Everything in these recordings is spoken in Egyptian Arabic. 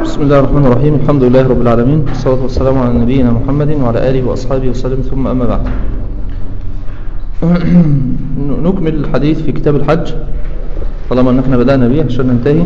بسم الله الرحمن الرحيم الحمد لله رب العالمين والصلاة والسلام على نبينا محمد وعلى آله وأصحابه وسلم ثم أما بعد نكمل الحديث في كتاب الحج طالما أن احنا بدأنا به عشان ننتهي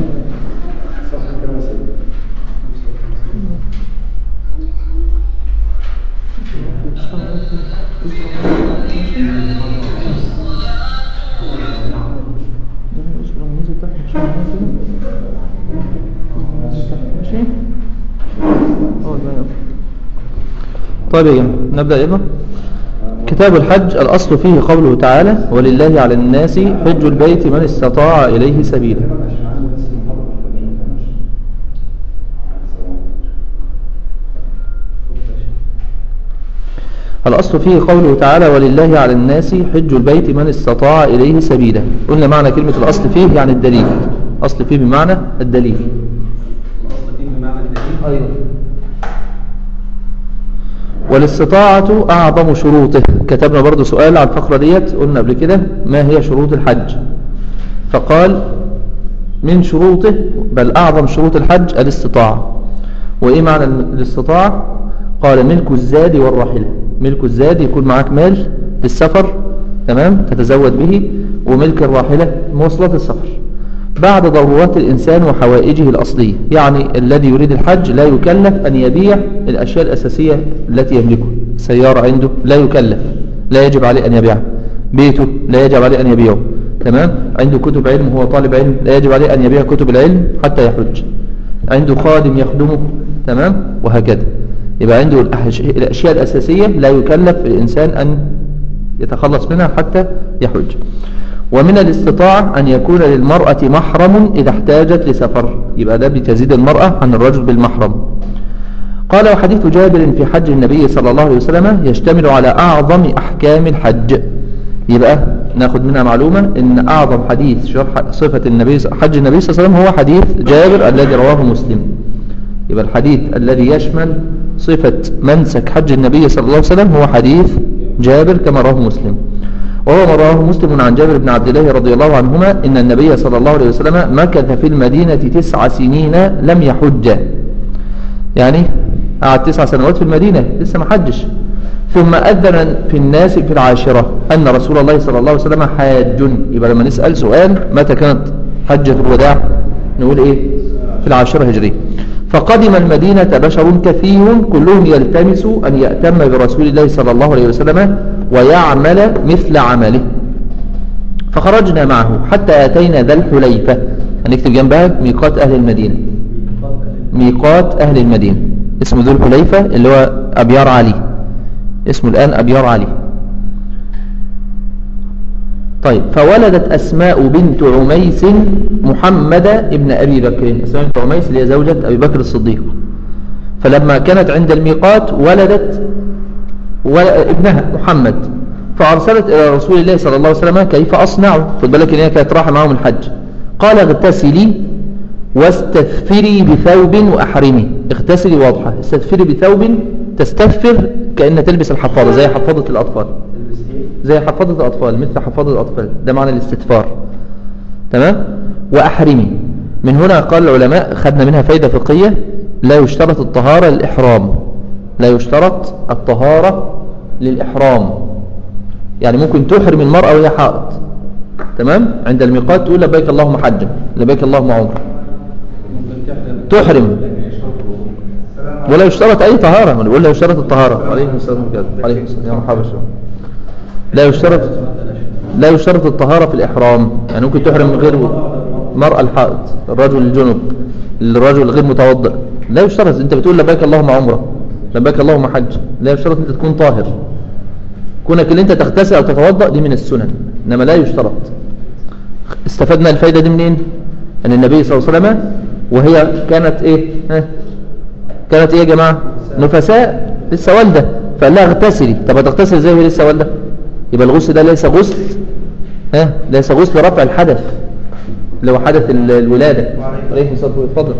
طيب يا جماعة نبدأ يلا كتاب الحج الأصل فيه قوله تعالى ولله على الناس حج البيت من استطاع إليه سبيلا الأصل فيه قوله تعالى ولله على الناس حج البيت من استطاع إليه سبيلا قلنا معنى كلمة الأصل فيه يعني الدليل أصل فيه بمعنى الدليل الأصل فيه بمعنى الدليل أيوة والاستطاعة أعظم شروطه كتبنا برضو سؤال على الفقرة ديت قلنا قبل كده ما هي شروط الحج فقال من شروطه بل أعظم شروط الحج الاستطاعة وإيه معنى الاستطاعة قال ملك الزاد والراحلة ملك الزاد يكون معك مال للسفر تمام تتزود به وملك الراحلة مواصلات السفر بعد ضرورات الإنسان وحوائجه الأصلية يعني الذي يريد الحج لا يكلف أن يبيع الأشياء الأساسية التي يملكها سيارة عنده لا يكلف لا يجب عليه أن يبيعها بيته لا يجب عليه أن يبيعه تمام عنده كتب علم هو طالب علم لا يجب عليه أن يبيع كتب العلم حتى يحج عنده خادم يخدمه تمام وهكذا يبقى عنده الأشياء الأساسية لا يكلف الإنسان أن يتخلص منها حتى يحج ومن الاستطاعة أن يكون للمرأة محرم إذا احتاجت لسفر يبقى ده بتزيد المرأة عن الرجل بالمحرم قال وحديث جابر في حج النبي صلى الله عليه وسلم يشتمل على أعظم أحكام الحج يبقى ناخد منها معلومة ان أعظم حديث شرح صفة النبي حج النبي صلى الله عليه وسلم هو حديث جابر الذي رواه مسلم يبقى الحديث الذي يشمل صفة منسك حج النبي صلى الله عليه وسلم هو حديث جابر كما رواه مسلم وهو ما رواه مسلم عن جابر بن عبد الله رضي الله عنهما إن النبي صلى الله عليه وسلم مكث في المدينة تسع سنين لم يحج يعني قعد تسع سنوات في المدينة لسه ما حجش ثم أذن في الناس في العاشرة أن رسول الله صلى الله عليه وسلم حاج يبقى لما نسأل سؤال متى كانت حجة الوداع نقول إيه في العاشرة هجرية فقدم المدينة بشر كثير كلهم يلتمس أن يأتم برسول الله صلى الله عليه وسلم ويعمل مثل عمله فخرجنا معه حتى أتينا ذا الحليفة هنكتب جنبها ميقات أهل المدينة ميقات أهل المدينة اسمه ذو الحليفة اللي هو أبيار علي اسمه الآن أبيار علي طيب فولدت أسماء بنت عميس محمد ابن أبي بكر أسماء بنت عميس اللي هي زوجة أبي بكر الصديق فلما كانت عند الميقات ولدت ابنها محمد فأرسلت إلى رسول الله صلى الله عليه وسلم كيف أصنع خد بالك إن هي كانت راحة معهم الحج قال اغتسلي واستثفري بثوب وأحرمي اغتسلي واضحة استثفري بثوب تستثفر كأن تلبس الحفاضة زي حفاضة الأطفال زي حفاضة الأطفال مثل حفاضة الأطفال ده معنى الاستثفار تمام وأحرمي من هنا قال العلماء خدنا منها فايدة فقهية لا يشترط الطهارة للإحرام لا يشترط الطهارة للإحرام يعني ممكن تحرم المرأة وهي حائط تمام عند الميقات تقول لبيك اللهم حجا لبيك اللهم عمرا تحرم ولا يشترط أي طهارة من يقول لا يشترط الطهارة عليه الصلاة والسلام عليه الصلاة يا مرحبا لا يشترط لا يشترط الطهارة في الإحرام يعني ممكن تحرم من غير مرأة الحائط الرجل الجنب الرجل الغير متوضئ لا يشترط انت بتقول لبيك اللهم عمره لبيك اللهم حج لا يشترط انت تكون طاهر كونك اللي انت تغتسل او تتوضا دي من السنن انما لا يشترط استفدنا الفايده دي منين ان النبي صلى الله عليه وسلم وهي كانت ايه ها؟ كانت ايه يا جماعه نفساء لسه والده فقال لها اغتسلي طب هتغتسل ازاي وهي لسه والده يبقى الغسل ده ليس غسل ها ليس غسل رفع الحدث اللي هو حدث الولاده عليه الصلاه والسلام اتفضل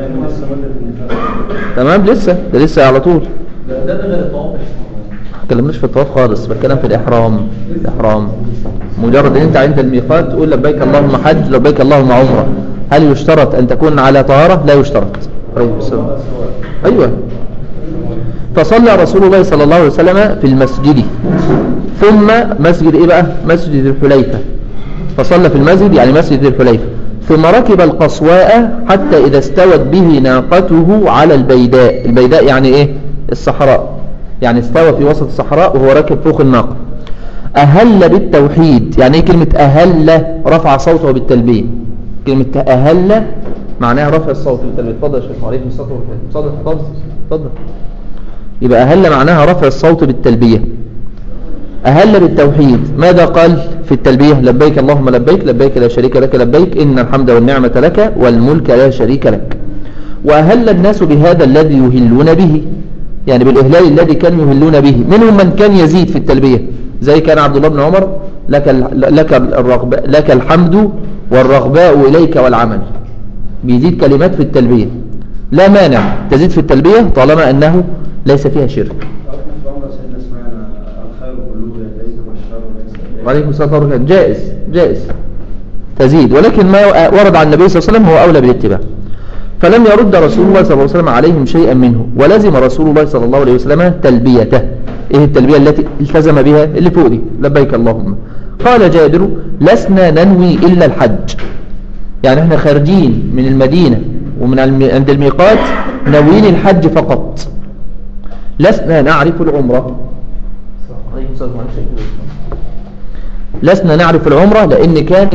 تمام لسه ده لسه على طول ده ده غير الطواف ما اتكلمناش في الطواف خالص بتكلم في الاحرام الاحرام مجرد ان انت عند الميقات تقول لبيك اللهم حج لبيك اللهم عمره هل يشترط ان تكون على طهاره لا يشترط عليه السلام أيوة فصلى رسول الله صلى الله عليه وسلم في المسجد ثم مسجد إيه بقى مسجد الحليفة فصلى في المسجد يعني مسجد الحليفة ثم ركب القصواء حتى إذا استوت به ناقته على البيداء البيداء يعني إيه الصحراء يعني استوى في وسط الصحراء وهو راكب فوق الناقة أهل بالتوحيد يعني إيه كلمة أهل رفع صوته بالتلبية كلمة أهل معناها رفع الصوت بالتلبية اتفضل يا شيخ عليكم الصلاة والسلام اتفضل اتفضل اتفضل يبقى أهل معناها رفع الصوت بالتلبية أهل بالتوحيد ماذا قال في التلبية لبيك اللهم لبيك لبيك لا شريك لك لبيك إن الحمد والنعمة لك والملك لا شريك لك وأهل الناس بهذا الذي يهلون به يعني بالإهلال الذي كانوا يهلون به منهم من كان يزيد في التلبية زي كان عبد الله بن عمر لك, لك, الرغباء لك الحمد والرغباء إليك والعمل بيزيد كلمات في التلبية لا مانع تزيد في التلبية طالما أنه ليس فيها شرك وعليكم السلام ورحمة الله جائز جائز تزيد ولكن ما ورد عن النبي صلى الله عليه وسلم هو أولى بالاتباع فلم يرد رسول الله صلى الله عليه وسلم عليهم شيئا منه ولزم رسول الله صلى الله عليه وسلم تلبيته ايه التلبية التي التزم بها اللي فوق دي لبيك اللهم قال جابر لسنا ننوي إلا الحج يعني احنا خارجين من المدينة ومن عند الميقات ناويين الحج فقط لسنا نعرف العمرة لسنا نعرف العمرة لأن كان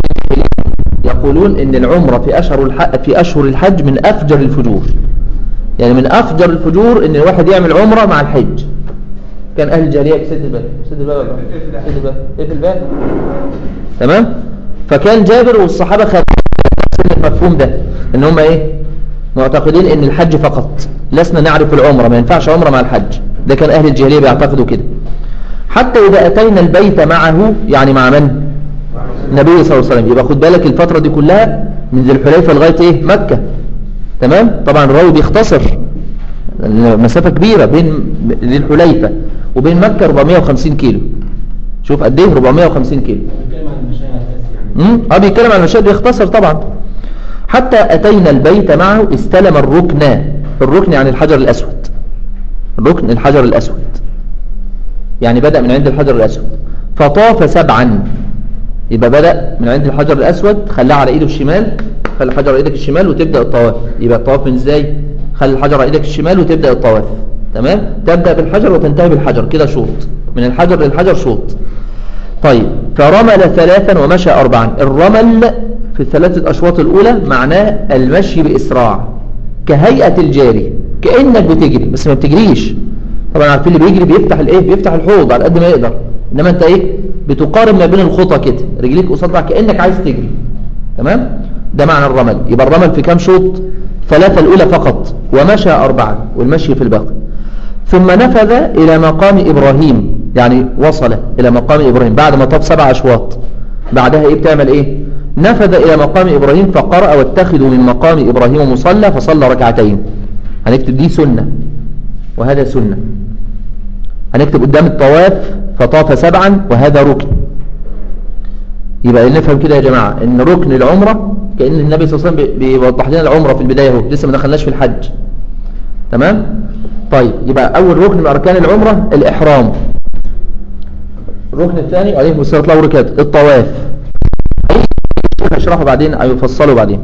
يقولون ان العمرة في أشهر الحج, في أشهر الحج من أفجر الفجور يعني من أفجر الفجور ان الواحد يعمل عمرة مع الحج كان أهل الجاهلية سد الباب سد الباب سد الباب ايه في الباب تمام فكان جابر والصحابة خدوا المفهوم ده ان هم ايه معتقدين ان الحج فقط لسنا نعرف العمرة ما ينفعش عمرة مع الحج ده كان أهل الجاهلية بيعتقدوا كده حتى إذا أتينا البيت معه يعني مع من النبي صلى الله عليه وسلم يبقى خد بالك الفترة دي كلها من ذي الحليفة لغاية ايه مكة تمام طبعا الراوي بيختصر مسافة كبيرة بين ذي الحليفة وبين مكة 450 كيلو شوف قد ايه 450 كيلو امم اه بيتكلم عن المشاهد بيختصر طبعا حتى أتينا البيت معه استلم الركن الركن يعني الحجر الأسود الركن الحجر الأسود يعني بدأ من عند الحجر الأسود فطاف سبعا يبقى بدأ من عند الحجر الأسود خلاه على إيده الشمال خلي الحجر على إيدك الشمال وتبدأ الطواف يبقى الطواف من إزاي خلي الحجر على إيدك الشمال وتبدأ الطواف تمام تبدأ بالحجر وتنتهي بالحجر كده شوط من الحجر للحجر شوط طيب فرمل ثلاثا ومشى أربعا الرمل في الثلاثة أشواط الأولى معناه المشي بإسراع كهيئة الجاري كأنك بتجري بس ما بتجريش طبعا عارفين اللي بيجري بيفتح الايه بيفتح الحوض على قد ما يقدر انما انت ايه بتقارن ما بين الخطى كده رجليك قصاد بعض كانك عايز تجري تمام ده معنى الرمل يبقى الرمل في كام شوط ثلاثة الأولى فقط ومشى أربعة والمشي في الباقي ثم نفذ إلى مقام إبراهيم يعني وصل إلى مقام إبراهيم بعد ما طاف سبع أشواط بعدها إيه بتعمل إيه نفذ إلى مقام إبراهيم فقرأ واتخذوا من مقام إبراهيم مصلى فصلى ركعتين هنكتب دي سنة وهذا سنة هنكتب قدام الطواف فطاف سبعا وهذا ركن يبقى نفهم كده يا جماعة ان ركن العمرة كأن النبي صلى الله عليه وسلم بيوضح لنا العمرة في البداية اهو لسه ما دخلناش في الحج تمام طيب يبقى اول ركن من اركان العمرة الاحرام الركن الثاني عليه الصلاه والسلام وبركاته الطواف هشرحه بعدين او يفصله بعدين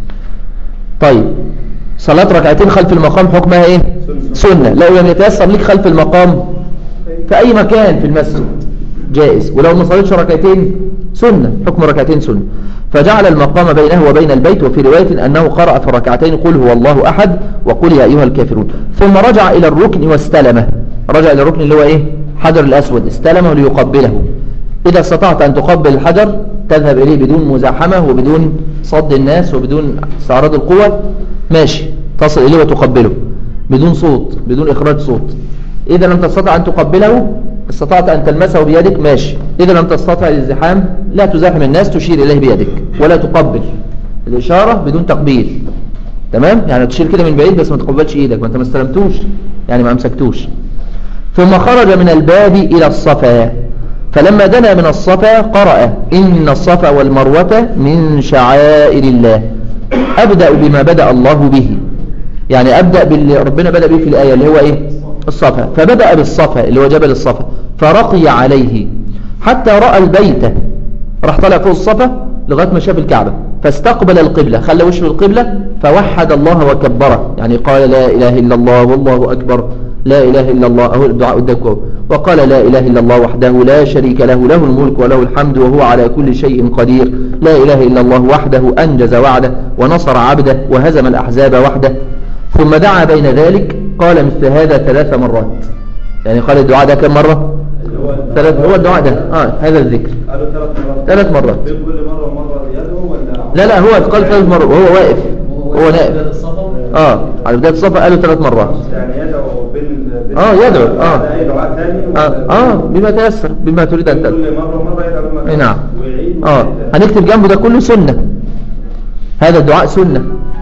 طيب صلاة ركعتين خلف المقام حكمها ايه سنة لو لم يتيسر ليك خلف المقام في اي مكان في المسجد جائز ولو ما صليتش ركعتين سنة حكم ركعتين سنة فجعل المقام بينه وبين البيت وفي رواية أنه قرأ في الركعتين قل هو الله أحد وقل يا أيها الكافرون ثم رجع إلى الركن واستلمه رجع إلى الركن اللي هو إيه حجر الأسود استلمه ليقبله إذا استطعت أن تقبل الحجر تذهب إليه بدون مزاحمة وبدون صد الناس وبدون استعراض القوة ماشي تصل إليه وتقبله بدون صوت بدون إخراج صوت إذا لم تستطع أن تقبله استطعت أن تلمسه بيدك ماشي إذا لم تستطع الازدحام لا تزاحم الناس تشير إليه بيدك ولا تقبل الإشارة بدون تقبيل تمام يعني تشير كده من بعيد بس ما تقبلش إيدك ما أنت ما استلمتوش يعني ما أمسكتوش ثم خرج من الباب إلى الصفا فلما دنا من الصفا قرأ إن الصفا والمروة من شعائر الله أبدأ بما بدأ الله به يعني أبدأ باللي ربنا بدأ به في الآية اللي هو إيه الصفا فبدأ بالصفا اللي هو جبل الصفا فرقي عليه حتى رأى البيت راح طلع فوق الصفا لغاية ما شاف الكعبة فاستقبل القبلة خلى وشه القبلة فوحد الله وكبره يعني قال لا إله إلا الله والله أكبر لا إله إلا الله أهو الدعاء قدامكم وقال لا إله إلا الله وحده لا شريك له له الملك وله الحمد وهو على كل شيء قدير لا إله إلا الله وحده أنجز وعده ونصر عبده وهزم الأحزاب وحده ثم دعا بين ذلك قال مثل هذا ثلاث مرات يعني قال الدعاء ده كم مرة اللي هو ثلاث هو الدعاء ده آه هذا الذكر قالوا ثلاث مرات ثلاث مرات بين كل مرة ومرة يدعو ولا لا لا هو قال ثلاث مرات وهو واقف هو نائب الصفا اه على بداية الصفا قالوا ثلاث مرات يعني يدعو بين بين آه، يدعو، آه. بعد أي دعاء ثاني آه, ولا- آه بما تيسر بما تريد أن تدعو كل مرة ومرة يدعو بما اي نعم ويعيد اه ويعيد. هنكتب جنبه ده كله سنة هذا الدعاء سنة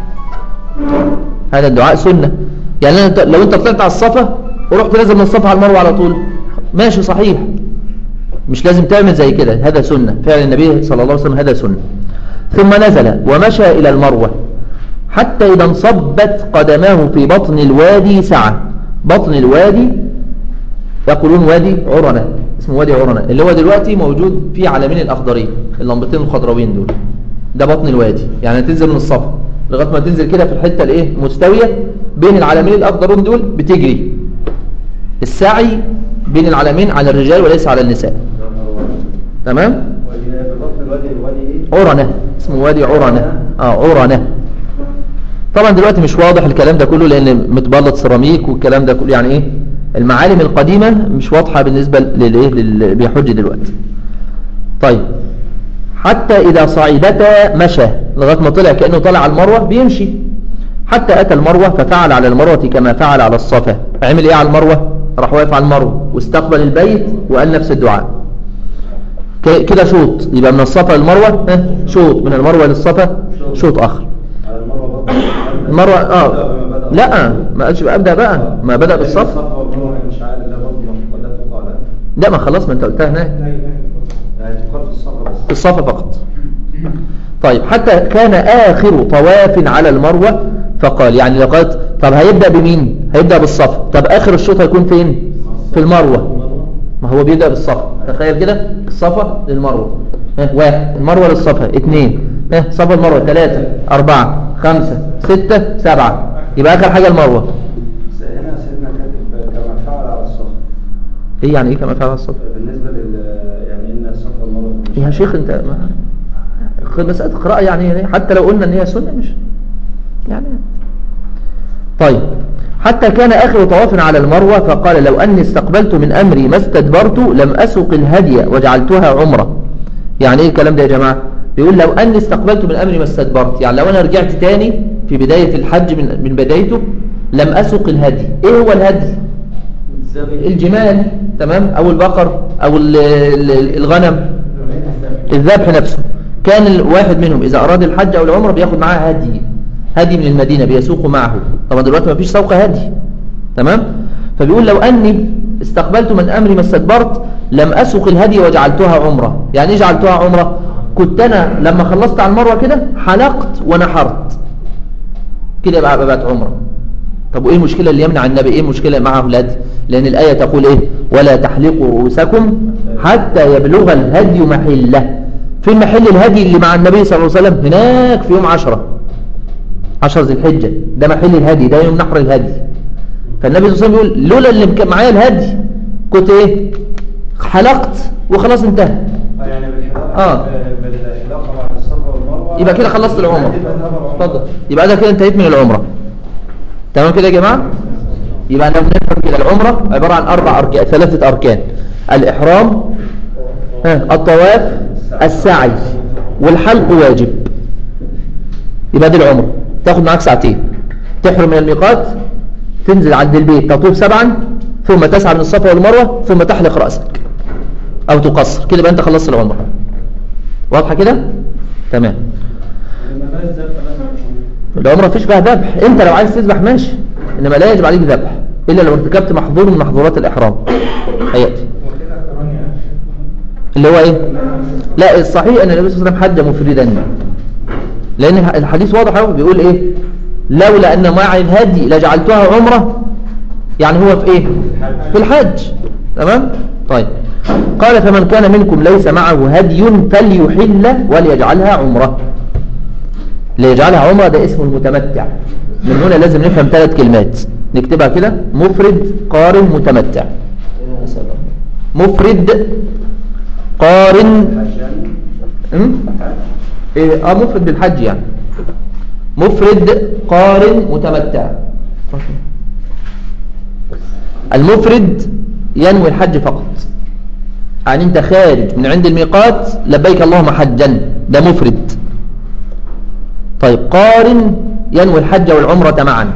هذا الدعاء سنة يعني أنت لو انت طلعت على الصفا ورحت نازل من الصفا على المروة على طول ماشي صحيح مش لازم تعمل زي كده هذا سنة فعل النبي صلى الله عليه وسلم هذا سنة ثم نزل ومشى إلى المروة حتى إذا انصبت قدماه في بطن الوادي سعة بطن الوادي يقولون وادي عرنة اسمه وادي عرنة اللي هو دلوقتي موجود فيه علمين الأخضرين اللمبتين الخضراوين دول ده بطن الوادي يعني تنزل من الصفا لغاية ما تنزل كده في الحتة الايه مستوية بين العلمين الأخضرين دول بتجري السعي بين العلمين على الرجال وليس على النساء تمام وادي- في بطن الوادي الوادي ايه؟ عرنة اسمه وادي عرنة اه عرنة طبعا دلوقتي مش واضح الكلام ده كله لان متبلط سيراميك والكلام ده كله يعني ايه المعالم القديمة مش واضحة بالنسبة للايه للي بيحج دلوقتي طيب حتى إذا صعدتا مشى لغاية ما طلع كأنه طلع على المروة بيمشي حتى أتى المروة ففعل على المروة كما فعل على الصفا عمل إيه على المروة راح واقف على المروة واستقبل البيت وقال نفس الدعاء ك- كده شوط يبقى من الصفا للمروة ها، شوط من المروة للصفا شوط آخر على المرة بطن المروة بدأ اه بما بدأ. لا ما قالش بقى ابدا بقى ما بدأ بالصف الصفا والمروة مش عارف لا بطن ولا توقع لا لا ما خلاص ما انت قلتها هناك يعني تقال في الصفا بس في الصفا فقط طيب حتى كان آخر طواف على المروة فقال يعني لغاية طب هيبدأ بمين هيبدأ بالصفا طب آخر الشوط هيكون فين في المروة ما هو بيبدأ بالصفا تخيل كده الصفا للمروة ها واحد المروة للصفا اثنين ها صفا المروة ثلاثة أربعة خمسة ستة سبعة يبقى آخر حاجة المروة بس هنا سيدنا كاتب كما فعل على الصفا ايه يعني ايه كما فعل على الصفا بالنسبة لل يعني ان الصفا والمروة مش يا شيخ انت ما خد مسألة قراءة يعني يعني حتى لو قلنا ان هي سنة مش يعني طيب حتى كان آخر طواف على المروة فقال لو أني استقبلت من أمري ما استدبرت لم أسق الهدي وجعلتها عمرة يعني إيه الكلام ده يا جماعة بيقول لو أني استقبلت من أمري ما استدبرت يعني لو أنا رجعت تاني في بداية الحج من, من بدايته لم أسق الهدي إيه هو الهدي الجمال تمام أو البقر أو ال- ال- الغنم الذبح نفسه كان الواحد منهم إذا أراد الحج أو العمرة بياخد معاه هدي هدي من المدينة بيسوق معه طبعا دلوقتي ما فيش سوق هدي تمام فبيقول لو أني استقبلت من أمري ما استدبرت لم أسوق الهدي وجعلتها عمرة يعني إيه جعلتها عمرة كنت أنا لما خلصت على المروة كده حلقت ونحرت كده يبقى بقت عمرة طب وإيه المشكلة اللي يمنع النبي إيه المشكلة معه الهدي لأن الآية تقول إيه ولا تحلقوا رؤوسكم حتى يبلغ الهدي محله فين محل الهدي اللي مع النبي صلى الله عليه وسلم هناك في يوم عشرة عشر ذي الحجة ده محل الهدي ده يوم نحر الهدي فالنبي صلى الله عليه وسلم يقول لولا اللي مك- معايا الهدي كنت ايه حلقت وخلاص انتهى يعني بالحلاقة آه. بالحلاقة مع الصفا والمروة يبقى كده خلصت العمرة يبقى تعتبر عمرة. اتفضل يبقى ده كده انتهيت من العمرة تمام كده يا جماعة يبقى احنا بنفهم كده العمرة عبارة عن أربع أركان ثلاثة أركان الإحرام ها، الطواف السعي والحلق واجب يبقى دي العمرة تاخد معاك ساعتين تحرم من الميقات تنزل عند البيت تطوف سبعا ثم تسعى من الصفا والمروة ثم تحلق رأسك أو تقصر كده يبقى أنت خلصت العمرة واضحة كده تمام لما بقى الذبح بقى. العمرة مفيش فيها ذبح انت لو عايز تذبح ماشي انما لا يجب عليك ذبح الا لو ارتكبت محظور من محظورات الاحرام هياتي اللي هو ايه لا الصحيح ان النبي صلى الله عليه وسلم حج مفردا لان الحديث واضح قوي بيقول ايه لولا أن معي الهدي لجعلتها عمرة يعني هو في إيه في الحج تمام طيب قال فمن كان منكم ليس معه هدي فليحل وليجعلها عمرة ليجعلها عمرة ده اسم المتمتع من هنا لازم نفهم ثلاث كلمات نكتبها كده مفرد قارن متمتع مفرد قارن الحج يعني أم؟ إيه اه مفرد بالحج يعني مفرد قارن متمتع المفرد ينوي الحج فقط يعني انت خارج من عند الميقات لبيك اللهم حجا ده مفرد طيب قارن ينوي الحج والعمرة معا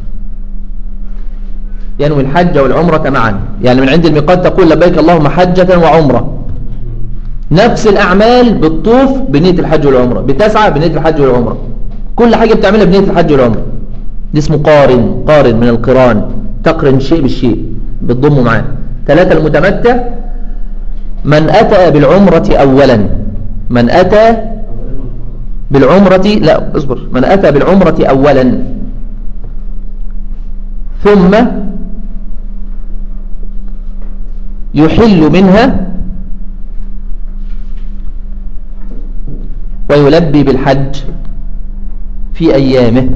ينوي الحج والعمرة معا يعني من عند الميقات تقول لبيك اللهم حجة وعمرة نفس الأعمال بالطوف بنية الحج والعمرة بتسعى بنية الحج والعمرة كل حاجة بتعملها بنية الحج والعمرة دي اسمه قارن قارن من القران تقرن شيء بالشيء بتضمه معاه ثلاثة المتمتع من أتى بالعمرة أولا من أتى بالعمرة لا اصبر من أتى بالعمرة أولا ثم يحل منها ويلبي بالحج في أيامه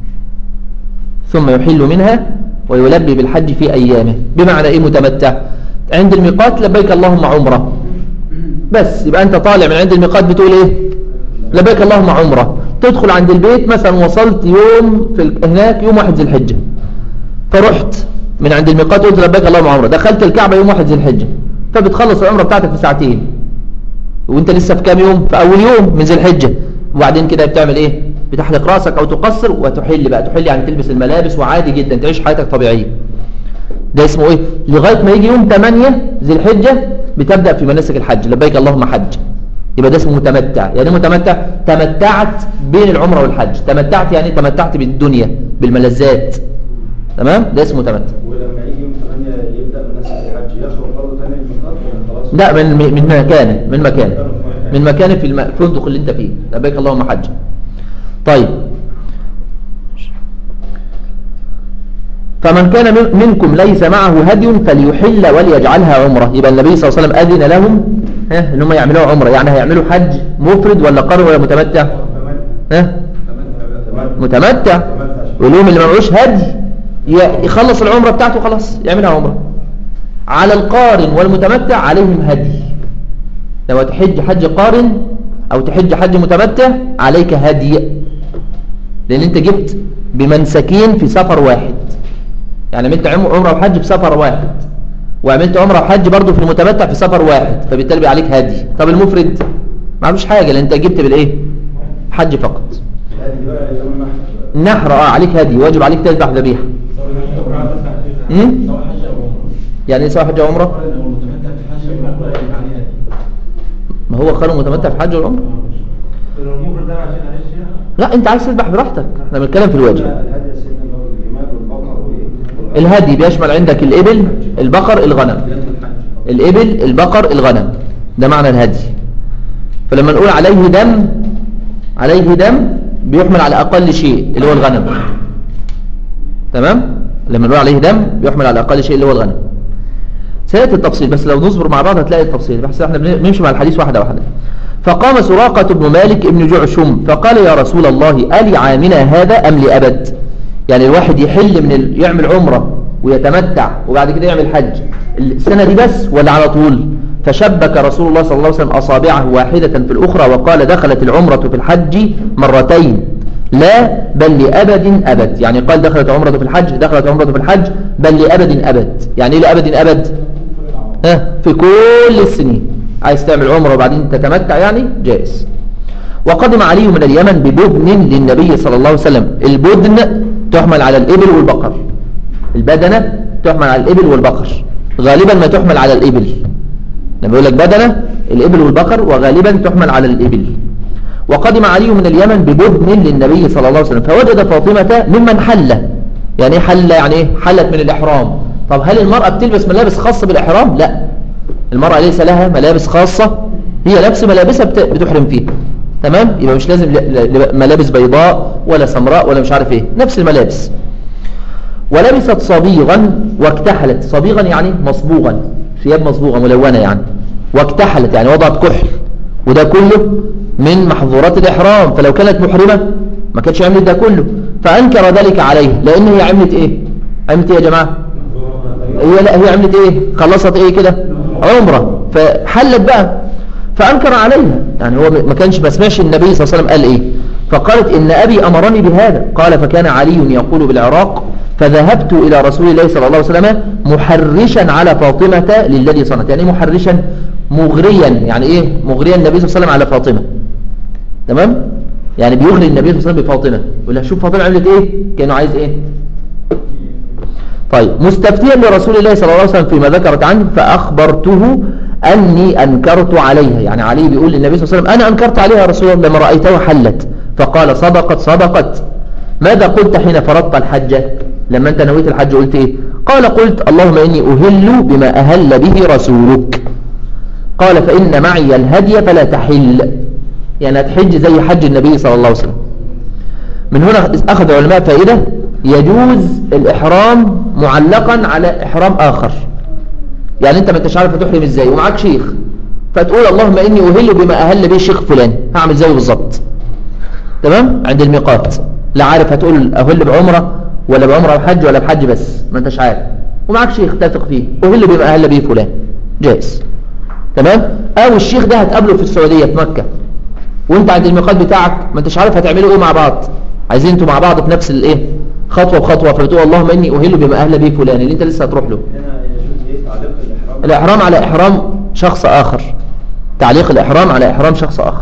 ثم يحل منها ويلبي بالحج في أيامه بمعنى إيه متمتع عند الميقات لبيك اللهم عمرة بس يبقى أنت طالع من عند الميقات بتقول إيه لبيك اللهم عمرة تدخل عند البيت مثلا وصلت يوم في ال- هناك يوم واحد ذي الحجة فرحت من عند الميقات قلت لبيك اللهم عمرة دخلت الكعبة يوم واحد ذي الحجة فبتخلص العمرة بتاعتك في ساعتين وانت لسه في كام يوم في اول يوم من ذي الحجة وبعدين كده بتعمل ايه بتحلق راسك او تقصر وتحل بقى تحل يعني تلبس الملابس وعادي جدا تعيش حياتك طبيعية ده اسمه ايه لغاية ما يجي يوم 8 ذي الحجة بتبدأ في مناسك الحج لبيك اللهم حج يبقى ده اسمه متمتع يعني إيه متمتع تمتعت بين العمرة والحج تمتعت يعني تمتعت بالدنيا بالملذات تمام ده اسمه متمتع ولما يجي يوم 8 يبدا مناسك الحج يخرج برضه ثاني الميقات ولا خلاص؟ لا من من مكانه من مكانه من مكانه في الم- الفندق اللي انت فيه لبيك اللهم حج طيب فمن كان من- منكم ليس معه هدي فليحل وليجعلها عمرة يبقى النبي صلى الله عليه وسلم أذن لهم ها ان هم يعملوها عمرة يعني هيعملوا حج مفرد ولا قرن ولا متمتع ها متمتع ولهم اللي معهوش هدي ي- يخلص العمرة بتاعته خلاص يعملها عمرة على القارن والمتمتع عليهم هدي لو تحج حج قارن او تحج حج متمتع عليك هدي لان انت جبت بمنسكين في سفر واحد يعني عملت عم- عمره وحج في سفر واحد وعملت عمره وحج برضه في المتمتع في سفر واحد فبالتالي بقى عليك هدي طب المفرد معلوش حاجه لان انت جبت بالايه حج فقط هذه بقى يوم النحر النحر اه عليك هدي واجب عليك تذبح ذبيحه امم يعني ايه سواء حج وعمره ما هو قارن متمتع في حج والعمره لا انت عايز تذبح براحتك احنا بنتكلم في الواجب الهدي يا سيدنا اللي هو الجمال والبقر وايه؟ الهدي بيشمل عندك الإبل البقر الغنم الإبل البقر الغنم ده معنى الهدي فلما نقول عليه دم عليه دم بيحمل على أقل شيء اللي هو الغنم تمام لما نقول عليه دم بيحمل على أقل شيء اللي هو الغنم سيأتي التفصيل بس لو نصبر مع بعض هتلاقي التفصيل بس احنا بنمشي مع الحديث واحدة واحدة فقام سراقة بن مالك بن جعشم فقال يا رسول الله ألي عامنا هذا أم لأبد يعني الواحد يحل من ال... يعمل عمرة ويتمتع وبعد كده يعمل حج السنة دي بس ولا على طول فشبك رسول الله صلى الله عليه وسلم أصابعه واحدة في الأخرى وقال دخلت العمرة في الحج مرتين لا بل لأبد أبد يعني قال دخلت عمرة في الحج دخلت عمرة في الحج بل لأبد أبد يعني إيه لأبد أبد ها في كل السنين عايز تعمل عمرة وبعدين تتمتع يعني جائز وقدم علي من اليمن ببدن للنبي صلى الله عليه وسلم البدن تحمل على الإبل والبقر البدنة تحمل على الإبل والبقر غالبا ما تحمل على الإبل لما بيقول لك بدنة الإبل والبقر وغالبا تحمل على الإبل وقدم علي من اليمن ببدن للنبي صلى الله عليه وسلم فوجد فاطمة ممن حل يعني ايه حل يعني ايه حلت من الإحرام طب هل المرأة بتلبس ملابس خاصة بالإحرام لا المرأة ليس لها ملابس خاصة هي نفس ملابسها بت- بتحرم فيها تمام يبقى مش لازم ل- ل- ملابس بيضاء ولا سمراء ولا مش عارف ايه نفس الملابس ولبست صبيغا واكتحلت صبيغا يعني مصبوغا ثياب مصبوغة ملونة يعني واكتحلت يعني وضعت كحل وده كله من محظورات الإحرام فلو كانت محرمة ما كانتش عملت ده كله فأنكر ذلك عليه لأن هي عملت إيه عملت إيه يا جماعة هي لا هي عملت إيه خلصت إيه كده عمرة فحلت بقى فأنكر عليها يعني هو ما كانش ما سمعش النبي صلى الله عليه وسلم قال إيه فقالت إن أبي أمرني بهذا قال فكان علي يقول بالعراق فذهبت إلى رسول الله صلى الله عليه وسلم محرشا على فاطمة للذي صنعت يعني إيه محرشا مغريا يعني إيه مغريا النبي صلى الله عليه وسلم على فاطمة تمام يعني بيغري النبي صلى الله عليه وسلم بفاطمة يقول لها شوف فاطمة عملت إيه كانوا عايز إيه طيب مستفتيا لرسول الله صلى الله عليه وسلم فيما ذكرت عنه فأخبرته أني أنكرت عليها يعني علي بيقول للنبي صلى الله عليه وسلم أنا أنكرت عليها يا رسول الله لما رأيتها حلت فقال صدقت صدقت ماذا قلت حين فرضت الحج لما أنت نويت الحج قلت إيه قال قلت اللهم إني أهل بما أهل به رسولك قال فإن معي الهدي فلا تحل يعني هتحج زي حج النبي صلى الله عليه وسلم من هنا أخذ العلماء فائدة يجوز الإحرام معلقا على إحرام آخر يعني أنت ما انتش عارف هتحرم إزاي ومعاك شيخ فتقول اللهم إني أهل بما أهل به الشيخ فلان هعمل زيه بالظبط تمام عند الميقات لا عارف هتقول أهل بعمرة ولا بعمرة بحج ولا بحج بس ما انتش عارف ومعاك شيخ تثق فيه أهل بما أهل به فلان جائز تمام أو الشيخ ده هتقابله في السعودية في مكة وانت عند الميقات بتاعك ما انتش عارف هتعملوا ايه مع بعض عايزين انتوا مع بعض في نفس الايه خطوة بخطوة فبتقول اللهم اني اهل بما اهل به فلان اللي انت لسه هتروح له هنا يجوز ايه تعليق الاحرام الاحرام على احرام شخص اخر تعليق الاحرام على احرام شخص اخر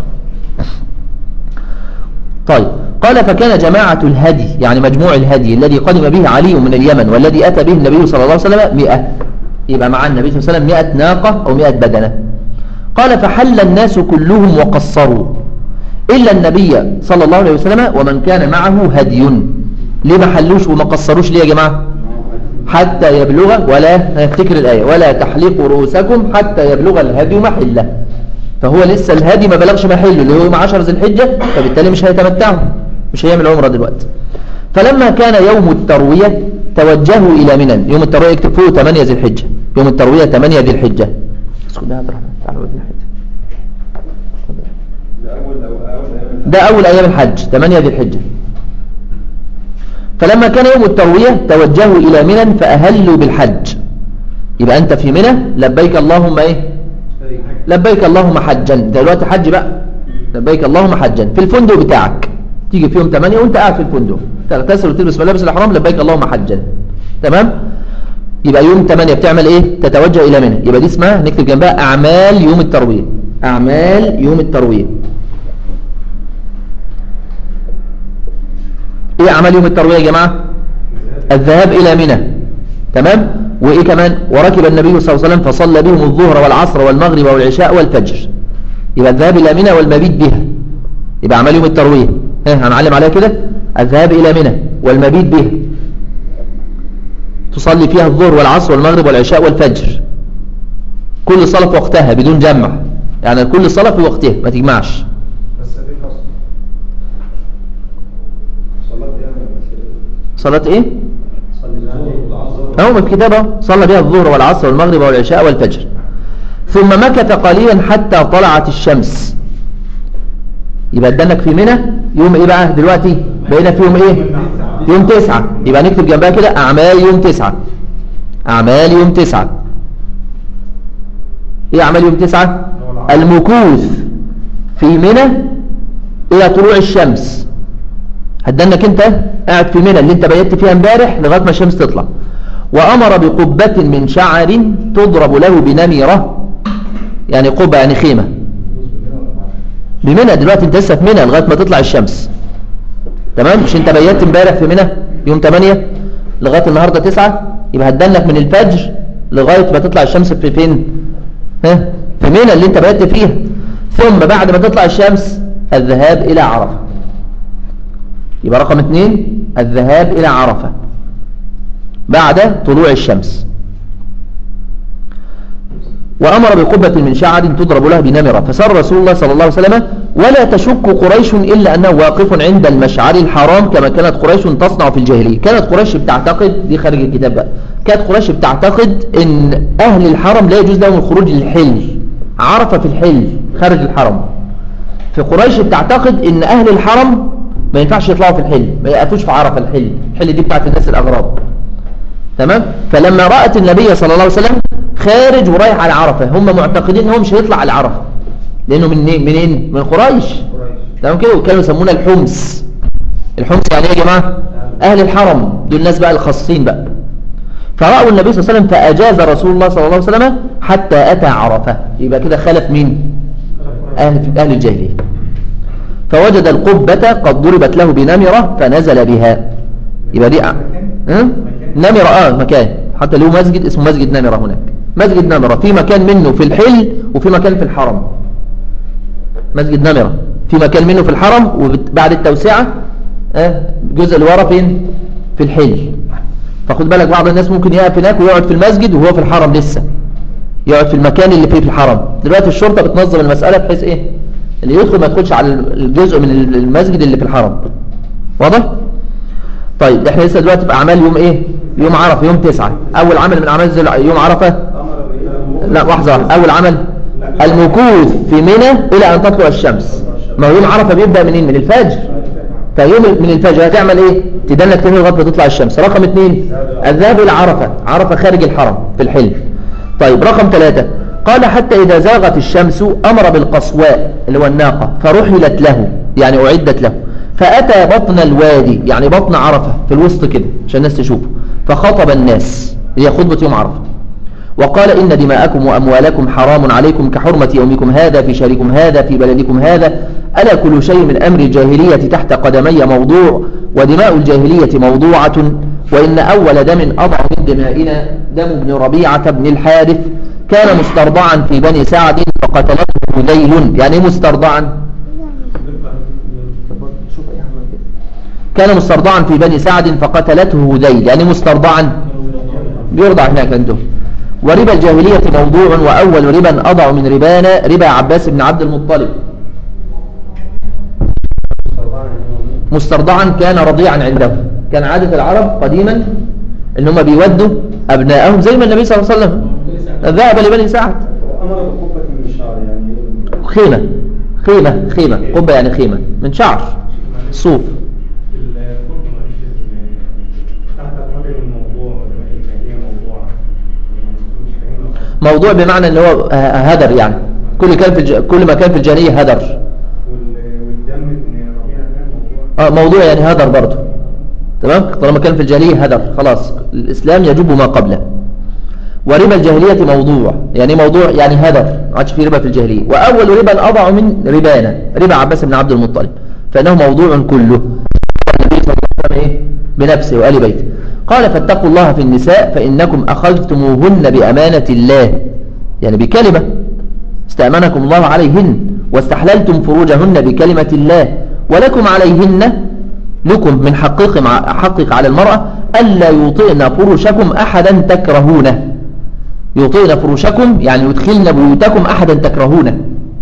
طيب قال فكان جماعة الهدي يعني مجموع الهدي الذي قدم به علي من اليمن والذي أتى به النبي صلى الله عليه وسلم مئة يبقى مع النبي صلى الله عليه وسلم مئة ناقة أو مئة بدنة قال فحل الناس كلهم وقصروا إلا النبي صلى الله عليه وسلم ومن كان معه هدي ليه ما حلوش وما قصروش ليه يا جماعة حتى يبلغ ولا نفتكر الآية ولا تحلقوا رؤوسكم حتى يبلغ الهدي محله فهو لسه الهدي ما بلغش محله اللي هو يوم 10 ذي الحجة فبالتالي مش هيتمتعوا مش هيعمل عمره دلوقتي فلما كان يوم التروية توجهوا إلى منى يوم التروية يكتب فوق 8 ذي الحجة يوم التروية 8 ذي الحجة اسكت ده عبد الرحمن تعالوا ذي الحجة ده اول أو اول ايام ده أول أيام الحج 8 ذي الحجة فلما كان يوم التروية توجهوا إلى منى فأهلوا بالحج يبقى أنت في منى لبيك اللهم إيه لبيك اللهم حجا ده دلوقتي حج بقى لبيك اللهم حجا في الفندق بتاعك تيجي في يوم 8 وانت قاعد في الفندق تغتسل وتلبس ملابس الاحرام لبيك اللهم حجا تمام يبقى يوم 8 بتعمل ايه تتوجه الى منى يبقى دي اسمها نكتب جنبها اعمال يوم الترويه اعمال يوم الترويه ايه اعمال يوم الترويه يا جماعه الذهاب الى منى تمام وايه كمان وركب النبي صلى الله عليه وسلم فصلى بهم الظهر والعصر والمغرب والعشاء والفجر يبقى الذهاب الى منى والمبيت بها يبقى اعمال يوم الترويه ها هنعلم عليها كده الذهاب الى منى والمبيت بها تصلي فيها الظهر والعصر والمغرب والعشاء والفجر كل صلاة في وقتها بدون جمع يعني كل صلاة في وقتها ما تجمعش بس في فصل صلاة ايه صلاة ايه صلي الظهر والعصر اهو من كتابه صلى بها الظهر والعصر والمغرب والعشاء والفجر ثم مكث قليلا حتى طلعت الشمس يبقى ادانك في منى يوم ايه بقى دلوقتي بقينا في يوم ايه يوم تسعة يبقى نكتب جنبها كده اعمال يوم تسعة اعمال يوم تسعة ايه اعمال يوم تسعة المكوث في منى الى طلوع الشمس هدنك انت قاعد في منى اللي انت بيت فيها امبارح لغايه ما الشمس تطلع وامر بقبة من شعر تضرب له بنميرة يعني قبة يعني خيمة بمنى دلوقتي انت لسه في منى لغايه ما تطلع الشمس تمام مش انت بيت امبارح في منى يوم 8 لغايه النهارده 9 يبقى هتدنك من الفجر لغايه ما تطلع الشمس في فين ها في منى اللي انت بيت فيها ثم بعد ما تطلع الشمس الذهاب الى عرفه يبقى رقم اثنين الذهاب الى عرفه بعد طلوع الشمس وأمر بقبة من شعر تضرب لها بنمرة فسر رسول الله صلى الله عليه وسلم ولا تشك قريش إلا أنه واقف عند المشعر الحرام كما كانت قريش تصنع في الجاهلية كانت قريش بتعتقد دي خارج الكتاب بقى كانت قريش بتعتقد أن أهل الحرم لا يجوز لهم الخروج للحل عرفة في الحل خارج الحرم في قريش بتعتقد أن أهل الحرم ما ينفعش يطلعوا في الحل ما يقفوش في عرفة الحل الحل دي بتاعت الناس الأغراب تمام فلما رأت النبي صلى الله عليه وسلم خارج ورايح على عرفة هم معتقدين ان هو مش هيطلع على عرفة لانه من منين من قريش تمام كده وكانوا يسمونه الحمص الحمص يعني ايه يا جماعة اهل الحرم دول الناس بقى الخاصين بقى فرأوا النبي صلى الله عليه وسلم فأجاز رسول الله صلى الله عليه وسلم حتى أتى عرفة يبقى كده خلف مين أهل, أهل الجاهلية فوجد القبة قد ضربت له بنمرة فنزل بها يبقى دي أه؟ نمرة آه مكان حتى له مسجد اسمه مسجد نمرة هناك مسجد نمرة في مكان منه في الحل وفي مكان في الحرم مسجد نمرة في مكان منه في الحرم وبعد التوسعة آه الجزء اللي ورا فين في الحل فخد بالك بعض الناس ممكن يقف هناك ويقعد في المسجد وهو في الحرم لسه يقعد في المكان اللي فيه في الحرم دلوقتي الشرطة بتنظم المسألة بحيث ايه اللي يدخل ما يدخلش على الجزء من المسجد اللي في الحرم واضح طيب احنا لسه دلوقتي في اعمال يوم ايه يوم عرفه يوم تسعة اول عمل من اعمال يوم عرفه لا لحظه اول عمل المكوث في منى الى ان تطلع الشمس ما هو يوم عرفه بيبدا منين من الفجر فيوم من الفجر هتعمل ايه تدنك تاني لغايه ما تطلع الشمس رقم اثنين الذهاب الى عرفه عرفه خارج الحرم في الحل طيب رقم ثلاثة قال حتى إذا زاغت الشمس أمر بالقصواء اللي هو الناقة فرحلت له يعني أعدت له فأتى بطن الوادي يعني بطن عرفة في الوسط كده عشان الناس تشوفه فخطب الناس هي خطبة يوم عرفة وقال إن دماءكم وأموالكم حرام عليكم كحرمة يومكم هذا في شهركم هذا في بلدكم هذا ألا كل شيء من أمر الجاهلية تحت قدمي موضوع ودماء الجاهلية موضوعة وإن أول دم أضع من دمائنا دم ابن ربيعة بن الحارث كان مسترضعا في بني سعد فقتلته هذيل يعني مسترضعا كان مسترضعا في بني سعد فقتلته هذيل يعني مسترضعا بيرضع هناك عندهم وربا الجاهلية موضوع وأول ربا أضع من ربانا ربا عباس بن عبد المطلب مسترضعا كان رضيعا عندهم كان عادة العرب قديما ان هم بيودوا أبناءهم زي ما النبي صلى الله عليه وسلم ذهب لبني سعد أمر بقبة من الشعر يعني خيمة خيمة خيمة قبة يعني خيمة من شعر صوف موضوع بمعنى ان هو هدر يعني كل كان في الج... كل ما كان في الجانية هدر اه موضوع يعني هدر برضه تمام طالما كان في الجاهلية هدر خلاص الإسلام يجب ما قبله وربا الجاهلية موضوع يعني موضوع يعني هدر ما عادش في ربا في الجاهلية وأول ربا أضع من ربانا ربا عباس بن عبد المطلب فإنه موضوع كله النبي صلى الله عليه وسلم إيه؟ بنفسه وآل بيته قال فاتقوا الله في النساء فإنكم أخذتموهن بأمانة الله يعني بكلمة استأمنكم الله عليهن واستحللتم فروجهن بكلمة الله ولكم عليهن لكم من حقق حقق على المرأة ألا يطئن فرشكم أحدا تكرهونه يطئن فرشكم يعني يدخلن بيوتكم أحدا تكرهونه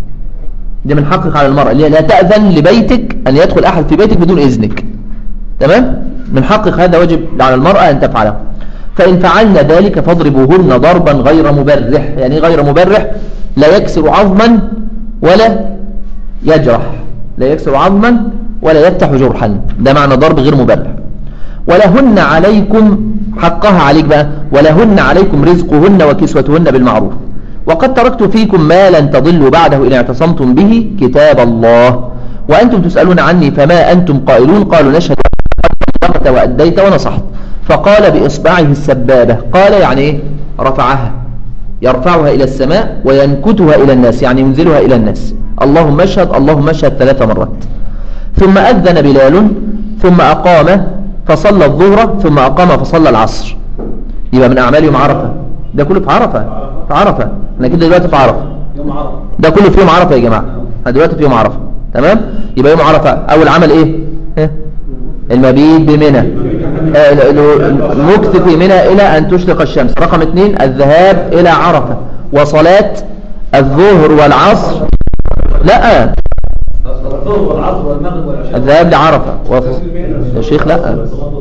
دي من حقق على المرأة اللي لا تأذن لبيتك أن يدخل أحد في بيتك بدون إذنك تمام من حقق هذا واجب على المرأة أن تفعله فإن فعلن ذلك فاضربوهن ضربا غير مبرح يعني غير مبرح لا يكسر عظما ولا يجرح لا يكسر عظما ولا يفتح جرحا ده معنى ضرب غير مبرح ولهن عليكم حقها عليك بقى ولهن عليكم رزقهن وكسوتهن بالمعروف وقد تركت فيكم ما لن تضلوا بعده إن اعتصمتم به كتاب الله وأنتم تسألون عني فما أنتم قائلون قالوا نشهد أنت وأديت ونصحت فقال بإصبعه السبابة قال يعني إيه رفعها يرفعها إلى السماء وينكتها إلى الناس يعني ينزلها إلى الناس اللهم اشهد اللهم اشهد ثلاث مرات ثم أذن بلال ثم أقام فصلى الظهر ثم أقام فصلى العصر يبقى من أعمال يوم عرفة ده كله في عرفة في عرفة احنا كده دلوقتي في عرفة يوم عرفة ده كله في يوم عرفة يا جماعة احنا دلوقتي في يوم عرفة تمام يبقى يوم عرفة أول عمل إيه إيه؟ المبيت بمنى آه، المكث في منى إلى أن تشرق الشمس رقم اثنين الذهاب إلى عرفة وصلاة الظهر والعصر لا الظهر والعصر والمغرب والعشاء الذهاب لعرفة و... يا شيخ لا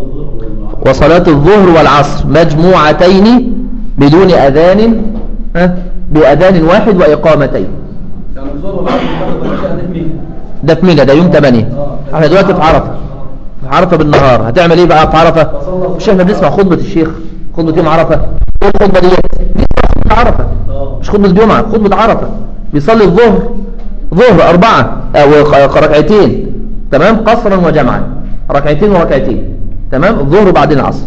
وصلاة الظهر والعصر مجموعتين بدون أذان ها؟ بأذان واحد وإقامتين يعني الظهر والعصر والمغرب والعشاء ده مين؟ ده في مينا ده يوم 8 احنا دلوقتي في عرفة في عرفة بالنهار هتعمل ايه بقى في عرفة مش احنا بنسمع خطبة الشيخ خطبة يوم عرفة ايه الخطبة دي بنسمع خطبة عرفة مش خطبة جمعة خطبة عرفة بيصلي الظهر ظهر أربعة أو ركعتين تمام قصرا وجمعا ركعتين وركعتين تمام الظهر بعدين العصر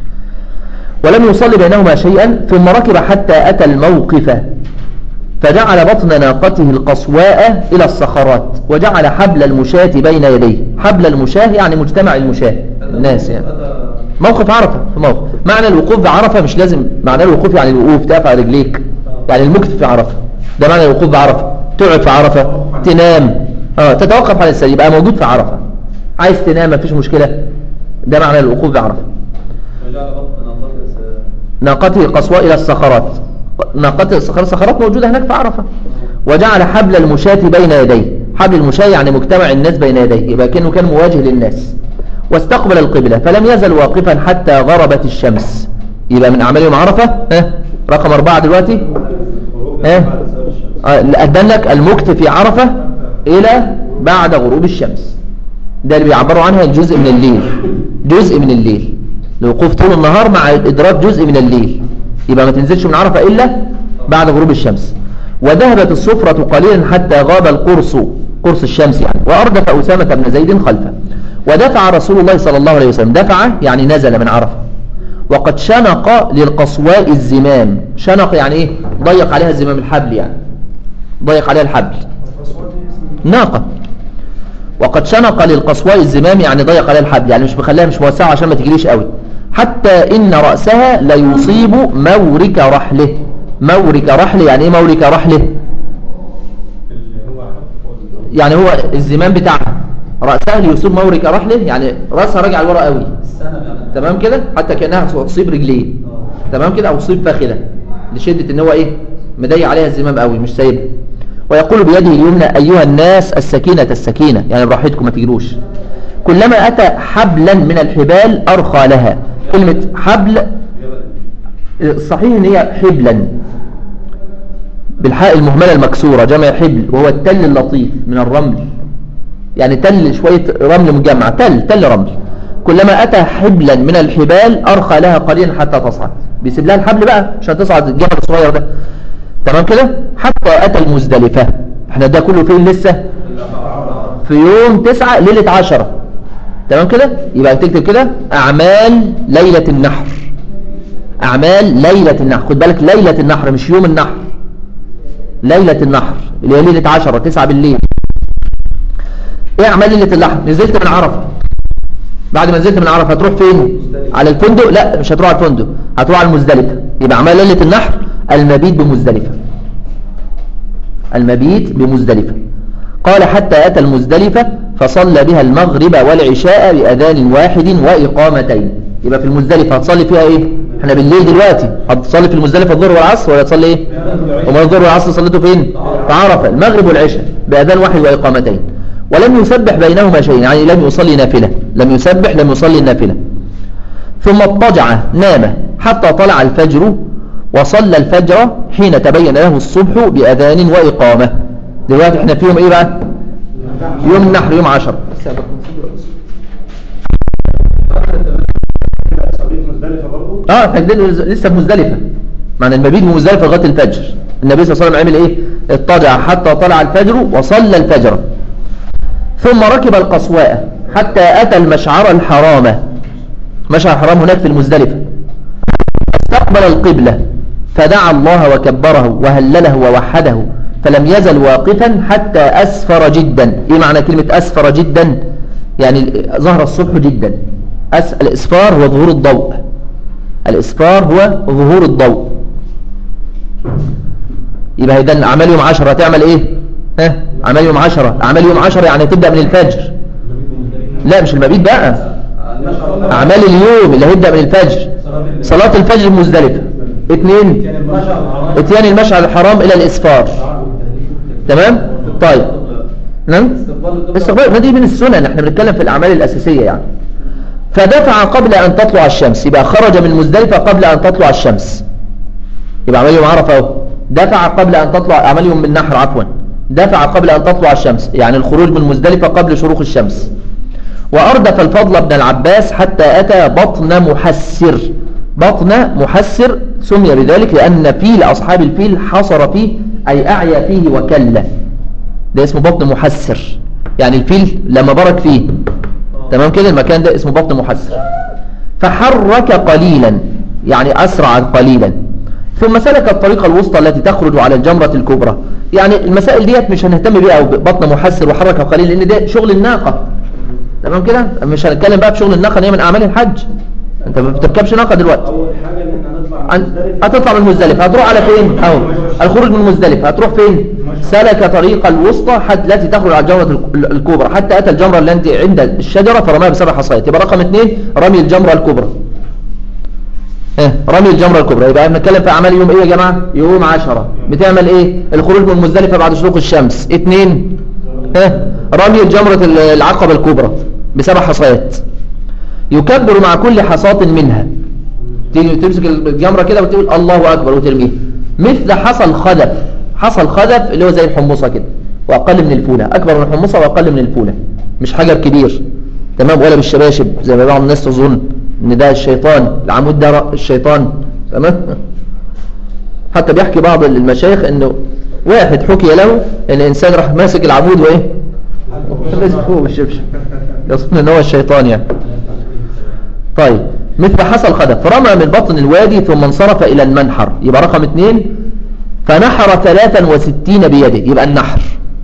ولم يصلي بينهما شيئا ثم ركب حتى أتى الموقف فجعل بطن ناقته القصواء إلى الصخرات وجعل حبل المشاة بين يديه حبل المشاة يعني مجتمع المشاة الناس يعني موقف عرفة في موقف معنى الوقوف بعرفة مش لازم معنى الوقوف يعني الوقوف تقف على رجليك يعني المكث في عرفة ده معنى الوقوف بعرفة تقعد في عرفة تنام اه تتوقف عن السرير يبقى موجود في عرفة عايز تنام مفيش مشكلة ده معنى الوقوف بعرفة وجعل بطن ناقته ناقته قصواء إلى الصخرات ناقته الصخرات الصخرات موجودة هناك في عرفة وجعل حبل المشاة بين يديه حبل المشاة يعني مجتمع الناس بين يديه يبقى كأنه كان مواجه للناس واستقبل القبلة فلم يزل واقفا حتى غربت الشمس يبقى من أعمال يوم عرفة ها رقم أربعة دلوقتي ها أدن لك المكت في عرفة إلى بعد غروب الشمس ده اللي بيعبروا عنها الجزء من الليل جزء من الليل الوقوف طول النهار مع إدراك جزء من الليل يبقى ما تنزلش من عرفة إلا بعد غروب الشمس وذهبت الصفرة قليلا حتى غاب القرص قرص الشمس يعني وأردف أسامة بن زيد خلفه ودفع رسول الله صلى الله عليه وسلم دفع يعني نزل من عرفة وقد شنق للقصواء الزمام شنق يعني ايه ضيق عليها الزمام الحبل يعني ضيق عليها الحبل ناقة وقد شنق للقصواء الزمام يعني ضيق عليها الحبل يعني مش مخليها مش موسعة عشان ما تجريش قوي حتى إن رأسها ليصيب مورك رحله مورك رحله يعني ايه مورك رحله يعني هو الزمام بتاعها رأسها ليصيب مورك رحله يعني رأسها راجع لورا قوي تمام كده حتى كأنها تصيب رجليه تمام كده أو تصيب فخذة لشدة ان هو ايه مضيق عليها الزمام قوي مش سايبها ويقول بيده اليمنى أيها الناس السكينة السكينة يعني براحتكم ما تجروش كلما أتى حبلا من الحبال أرخى لها كلمة حبل الصحيح ان هي حبلا بالحاء المهملة المكسورة جمع حبل وهو التل اللطيف من الرمل يعني تل شوية رمل مجمع تل تل رمل كلما أتى حبلا من الحبال أرخى لها قليلا حتى تصعد بيسيب لها الحبل بقى عشان تصعد الجبل الصغير ده تمام كده حتى أتى المزدلفة احنا ده كله فين لسه في يوم تسعة ليلة عشرة تمام كده يبقى تكتب كده أعمال ليلة النحر أعمال ليلة النحر خد بالك ليلة النحر مش يوم النحر ليلة النحر اللي هي ليلة عشرة تسعة بالليل ايه أعمال ليلة النحر نزلت من عرفة بعد ما نزلت من عرفة هتروح فين على الفندق لا مش هتروح على الفندق هتروح على المزدلفة يبقى أعمال ليلة النحر المبيت بمزدلفة المبيت بمزدلفة قال حتى أتى المزدلفة فصلى بها المغرب والعشاء بأذان واحد وإقامتين يبقى في المزدلفة هتصلي فيها ايه احنا بالليل دلوقتي هتصلي في المزدلفة الظهر والعصر ولا تصلي ايه وما الظهر والعصر صليته فين في عرفة المغرب والعشاء بأذان واحد وإقامتين ولم يسبح بينهما شيء يعني لم يصلي نافلة لم يسبح لم يصلي النافلة ثم اضطجع نام حتى طلع الفجر وصلى الفجر حين تبين له الصبح بأذان وإقامة دلوقتي احنا في يوم ايه بقى يوم النحر يوم عشر اه تجديد لسه بمزدلفة معنى المبيت بمزدلفة لغاية الفجر النبي صلى الله عليه وسلم عمل ايه اضطجع حتى طلع الفجر وصلى الفجر ثم ركب القصواء حتى أتى المشعر الحرام مشعر الحرام هناك في المزدلفة استقبل القبلة فدعا الله وكبره وهلله ووحده فلم يزل واقفا حتى أسفر جدا إيه معنى كلمة أسفر جدا يعني ظهر الصبح جدا أس... الإسفار هو ظهور الضوء الإسفار هو ظهور الضوء يبقى إذا أعمال يوم عشرة تعمل إيه ها أعمال يوم عشرة أعمال يوم عشرة يعني تبدأ من الفجر لا مش المبيت بقى أعمال اليوم اللي هيبدأ من الفجر صلاة الفجر مزدلفة اثنين اتيان المشعر الحرام إلى الإسفار تمام طيب نعم استقبال القبلة. استقبال ما دي من السنن احنا بنتكلم في الاعمال الاساسيه يعني فدفع قبل ان تطلع الشمس يبقى خرج من مزدلفه قبل ان تطلع الشمس يبقى عمل يوم عرفه اهو دفع قبل ان تطلع عمل يوم بالنحر عفوا دفع قبل ان تطلع الشمس يعني الخروج من مزدلفه قبل شروق الشمس واردف الفضل بن العباس حتى اتى بطن محسر بطن محسر سمي بذلك لان فيل اصحاب الفيل حصر فيه اي اعيا فيه وكله ده اسمه بطن محسر يعني الفيل لما برك فيه تمام كده المكان ده اسمه بطن محسر فحرك قليلا يعني أسرع قليلا ثم سلك الطريقة الوسطى التي تخرج على الجمرة الكبرى يعني المسائل ديت مش هنهتم بيها أو بطن محسر وحرك قليلا لأن ده شغل الناقة تمام كده مش هنتكلم بقى في شغل الناقة ان هي من أعمال الحج انت ما بتركبش ناقة دلوقتي اول حاجه ان احنا نطلع من عن- مزدلفة. هتطلع من مزدلفة هتروح على فين اهو الخروج من مزدلفة هتروح فين سلك طريق الوسطى حتى التي تخرج على الجمرة الك- الكبرى حتى أتى الجمرة التي عند الشجرة فرماها بسبع حصيات يبقى رقم اثنين رمي الجمرة الكبرى اه رمي الجمرة الكبرى يبقى بنتكلم في أعمال يوم إيه يا جماعة يوم عشرة بتعمل إيه الخروج من مزدلفة بعد شروق الشمس اثنين اه رمي الجمرة ال- العقبة الكبرى بسبع حصيات يكبر مع كل حصاة منها تيجي تمسك الجمرة كده وتقول الله أكبر وترميها مثل حصى الخدف حصى الخدف اللي هو زي الحمصة كده وأقل من الفولة أكبر من الحمصة وأقل من الفولة مش حجر كبير تمام ولا بالشباشب زي ما بعض الناس تظن إن ده الشيطان العمود ده رأ- الشيطان تمام حتى بيحكي بعض المشايخ إنه واحد حكي له إن إنسان راح ماسك العمود وإيه لازم فوق بالشبشب يظن إن هو الشيطان يعني طيب مثل حصل خدف رمى من بطن الوادي ثم انصرف إلى المنحر يبقى رقم اثنين فنحر ثلاثا وستين بيده يبقى النحر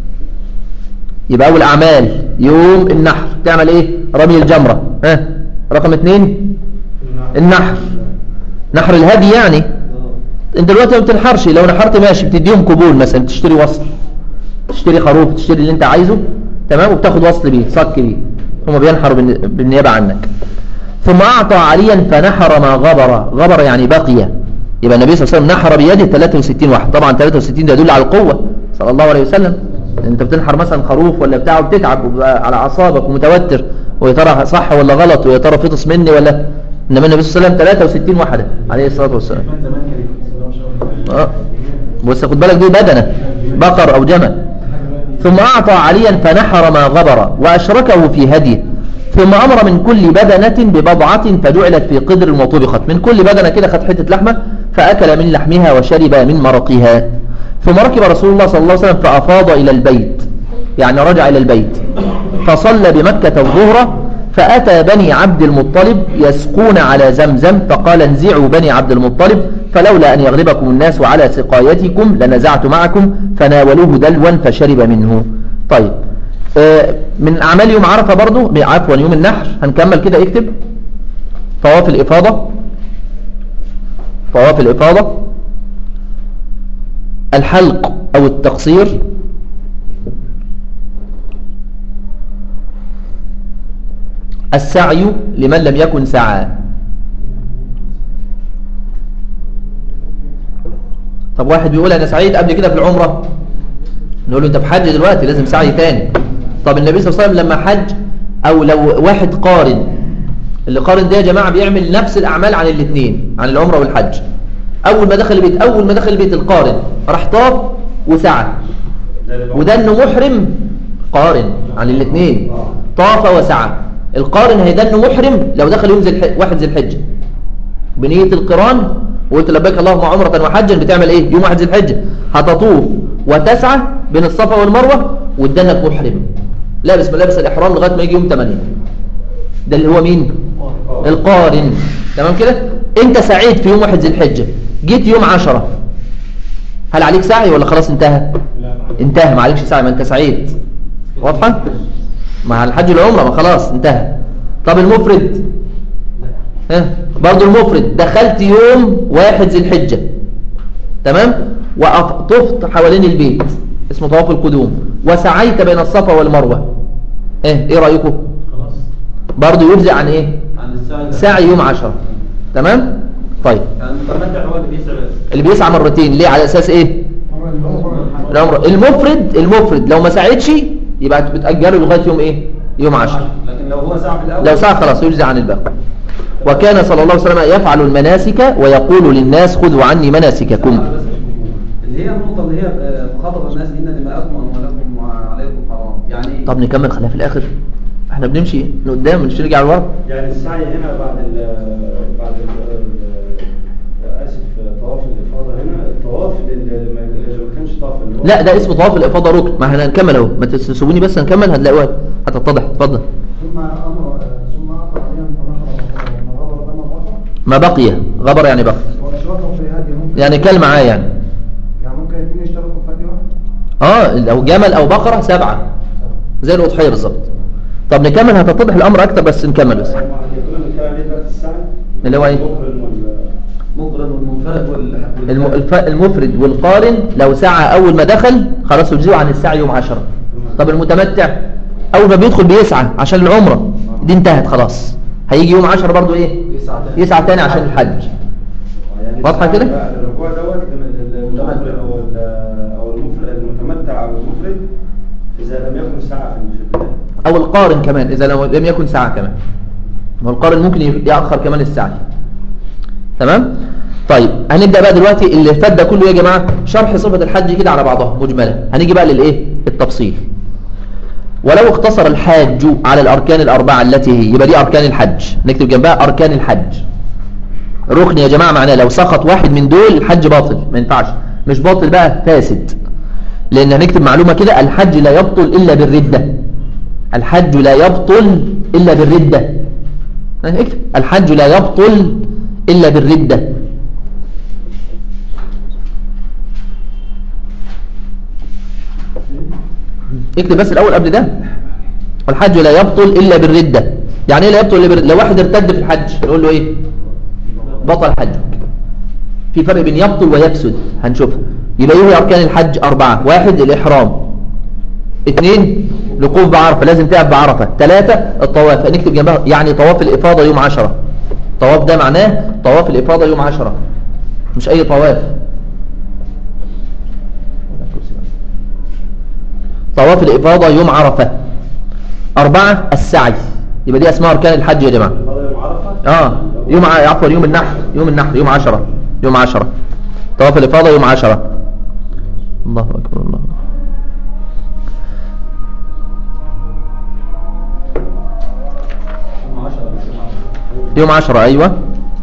يبقى أول أعمال يوم النحر تعمل إيه رمي الجمرة ها رقم اثنين النحر نحر الهدي يعني انت دلوقتي ما بتنحرش لو نحرت ماشي بتديهم قبول مثلا تشتري وصل تشتري خروف تشتري اللي انت عايزه تمام وبتاخد وصل بيه صك بيه هم بينحروا بالن- بالنيابة عنك ثم أعطى عليا فنحر ما غبر غبر يعني بقي يبقى النبي صلى الله عليه وسلم نحر بيده 63 واحد طبعا 63 ده يدل على القوة صلى الله عليه وسلم انت بتنحر مثلا خروف ولا بتاع وبتتعب وبقى على اعصابك ومتوتر ويا ترى صح ولا غلط ويا ترى فطس مني ولا انما النبي صلى الله عليه وسلم 63 واحده عليه الصلاه والسلام كان زمان كان بسم الله ما شاء الله اه بس خد بالك دي بدنه بقر او جمل ثم أعطى عليا فنحر ما غبر وأشركه في هديه ثم أمر من كل بدنة ببضعة فجعلت في قدر وطبخت من كل بدنة كده خد حتة لحمة فأكل من لحمها وشرب من مرقها ثم ركب رسول الله صلى الله عليه وسلم فأفاض إلى البيت يعني رجع إلى البيت فصلى بمكة الظهر فأتى بني عبد المطلب يسقون على زمزم فقال انزعوا بني عبد المطلب فلولا أن يغلبكم الناس على سقايتكم لنزعت معكم فناولوه دلوا فشرب منه طيب آه، من أعمال يوم عرفة برضو عفوا يوم النحر هنكمل كده اكتب طواف الإفاضة طواف الإفاضة الحلق أو التقصير السعي لمن لم يكن سعى طب واحد بيقول أنا سعيد قبل كده في العمرة نقول له أنت في حج دلوقتي لازم سعي تاني طب النبي صلى الله عليه وسلم لما حج أو لو واحد قارن اللي قارن ده يا جماعة بيعمل نفس الأعمال عن الاثنين عن العمرة والحج أول ما دخل البيت أول ما دخل البيت القارن راح طاف وسعى وده انه محرم قارن عن الاثنين طاف وسعى القارن هيدا انه محرم لو دخل يوم ذي الح... واحد ذي الحجه بنيه القران وقلت لبيك اللهم عمره وحجا بتعمل ايه يوم واحد ذي الحجه هتطوف وتسعى بين الصفا والمروه وادانك محرم لابس ملابس الاحرام لغايه ما يجي يوم 8 ده اللي هو مين القارن تمام كده انت سعيد في يوم واحد ذي الحجه جيت يوم عشرة هل عليك سعي ولا خلاص انتهى انتهى ما عليكش سعي ما انت سعيد واضحه مع الحج والعمره ما خلاص انتهى طب المفرد ها برضه المفرد دخلت يوم واحد ذي الحجه تمام وطفت حوالين البيت اسمه طواف القدوم وسعيت بين الصفا والمروه ايه ايه رايكم خلاص برضه يجزئ عن ايه عن الساعة سعي يوم عشرة تمام طيب كان المتمتع هو اللي بيسعى بس اللي بيسعى مرتين ليه على اساس ايه العمره المفرد المفرد لو ما ساعدش يبقى بتأجله لغاية يوم ايه يوم عشر لكن لو هو ساعة في الأول لو ساعة خلاص يجزي عن الباقي وكان صلى الله عليه وسلم يفعل المناسك ويقول للناس خذوا عني مناسككم اللي هي النقطة اللي هي آه، خاطب الناس إن دماءكم وأموالكم وعليكم حرام يعني طب نكمل خليها في الآخر احنا بنمشي لقدام مش نرجع لورا يعني السعي هنا بعد ال بعد ال اسف طواف الافاضه هنا الطواف اللي ما اللي ما كانش طواف اللي هو لا ده اسمه طواف الإفاضة ركن ما احنا هنكمل اهو ما تسيبوني بس نكمل هتلاقوها هتتضح اتفضل ثم امر ثم اعطى عليهم فنحر ما غبر دم بصر ما بقي غبر يعني بقي واشركوا في هدي ممكن يعني كل معاه يعني يعني ممكن الاثنين يشتركوا في هدي واحد اه لو جمل او بقرة سبعة زي الأضحية بالظبط طب نكمل هتتضح الأمر أكتر بس نكمل بس يقولون الكلام عليه دلوقتي السعي اللي هو ايه مقرن وال مقرن والمنفرد وال الم- الف- المفرد والقارن لو سعى أول ما دخل خلاص يجزيه عن السعي يوم عشرة طب المتمتع أول ما بيدخل بيسعى عشان العمرة دي انتهت خلاص هيجي يوم عشرة برضو ايه يسعى تاني. يسعى تاني عشان الحج يعني واضحة السعي كده؟ بقى الركوع دوت المقرن او ال- او المفرد المتمتع او المفرد اذا لم يكن سعى في البدايه أو القارن كمان إذا لو لم يكن سعى كمان ما هو القارن ممكن يأخر كمان السعي تمام طيب هنبدأ بقى دلوقتي اللي فات ده كله يا جماعة شرح صفة الحج كده على بعضها مجملة هنيجي بقى للإيه التفصيل ولو اختصر الحاج على الأركان الأربعة التي هي يبقى دي أركان الحج نكتب جنبها أركان الحج ركن يا جماعة معناه لو سقط واحد من دول الحج باطل ما ينفعش مش باطل بقى فاسد لأن هنكتب معلومة كده الحج لا يبطل إلا بالردة الحج لا يبطل إلا بالردة اكتب الحج لا يبطل إلا بالردة اكتب بس الأول قبل ده والحج لا يبطل إلا بالردة يعني ايه لا يبطل إلا بالردة لو واحد ارتد في الحج نقول له ايه بطل حجك في فرق بين يبطل ويفسد هنشوفها يبقى ايه هي أركان الحج أربعة واحد الإحرام اثنين الوقوف بعرفة لازم تقف بعرفة ثلاثة الطواف نكتب جنبها يعني طواف الإفاضة يوم عشرة طواف ده معناه طواف الإفاضة يوم عشرة مش أي طواف طواف الإفاضة يوم عرفة أربعة السعي يبقى دي أسماء أركان الحج يا جماعة الفضل يوم عرفه اه يوم ع- عفوا يوم النحر يوم النحر يوم عشرة يوم عشرة طواف الإفاضة يوم عشرة الله أكبر الله أكبر يوم 10 مش يوم 10 يوم عشرة أيوة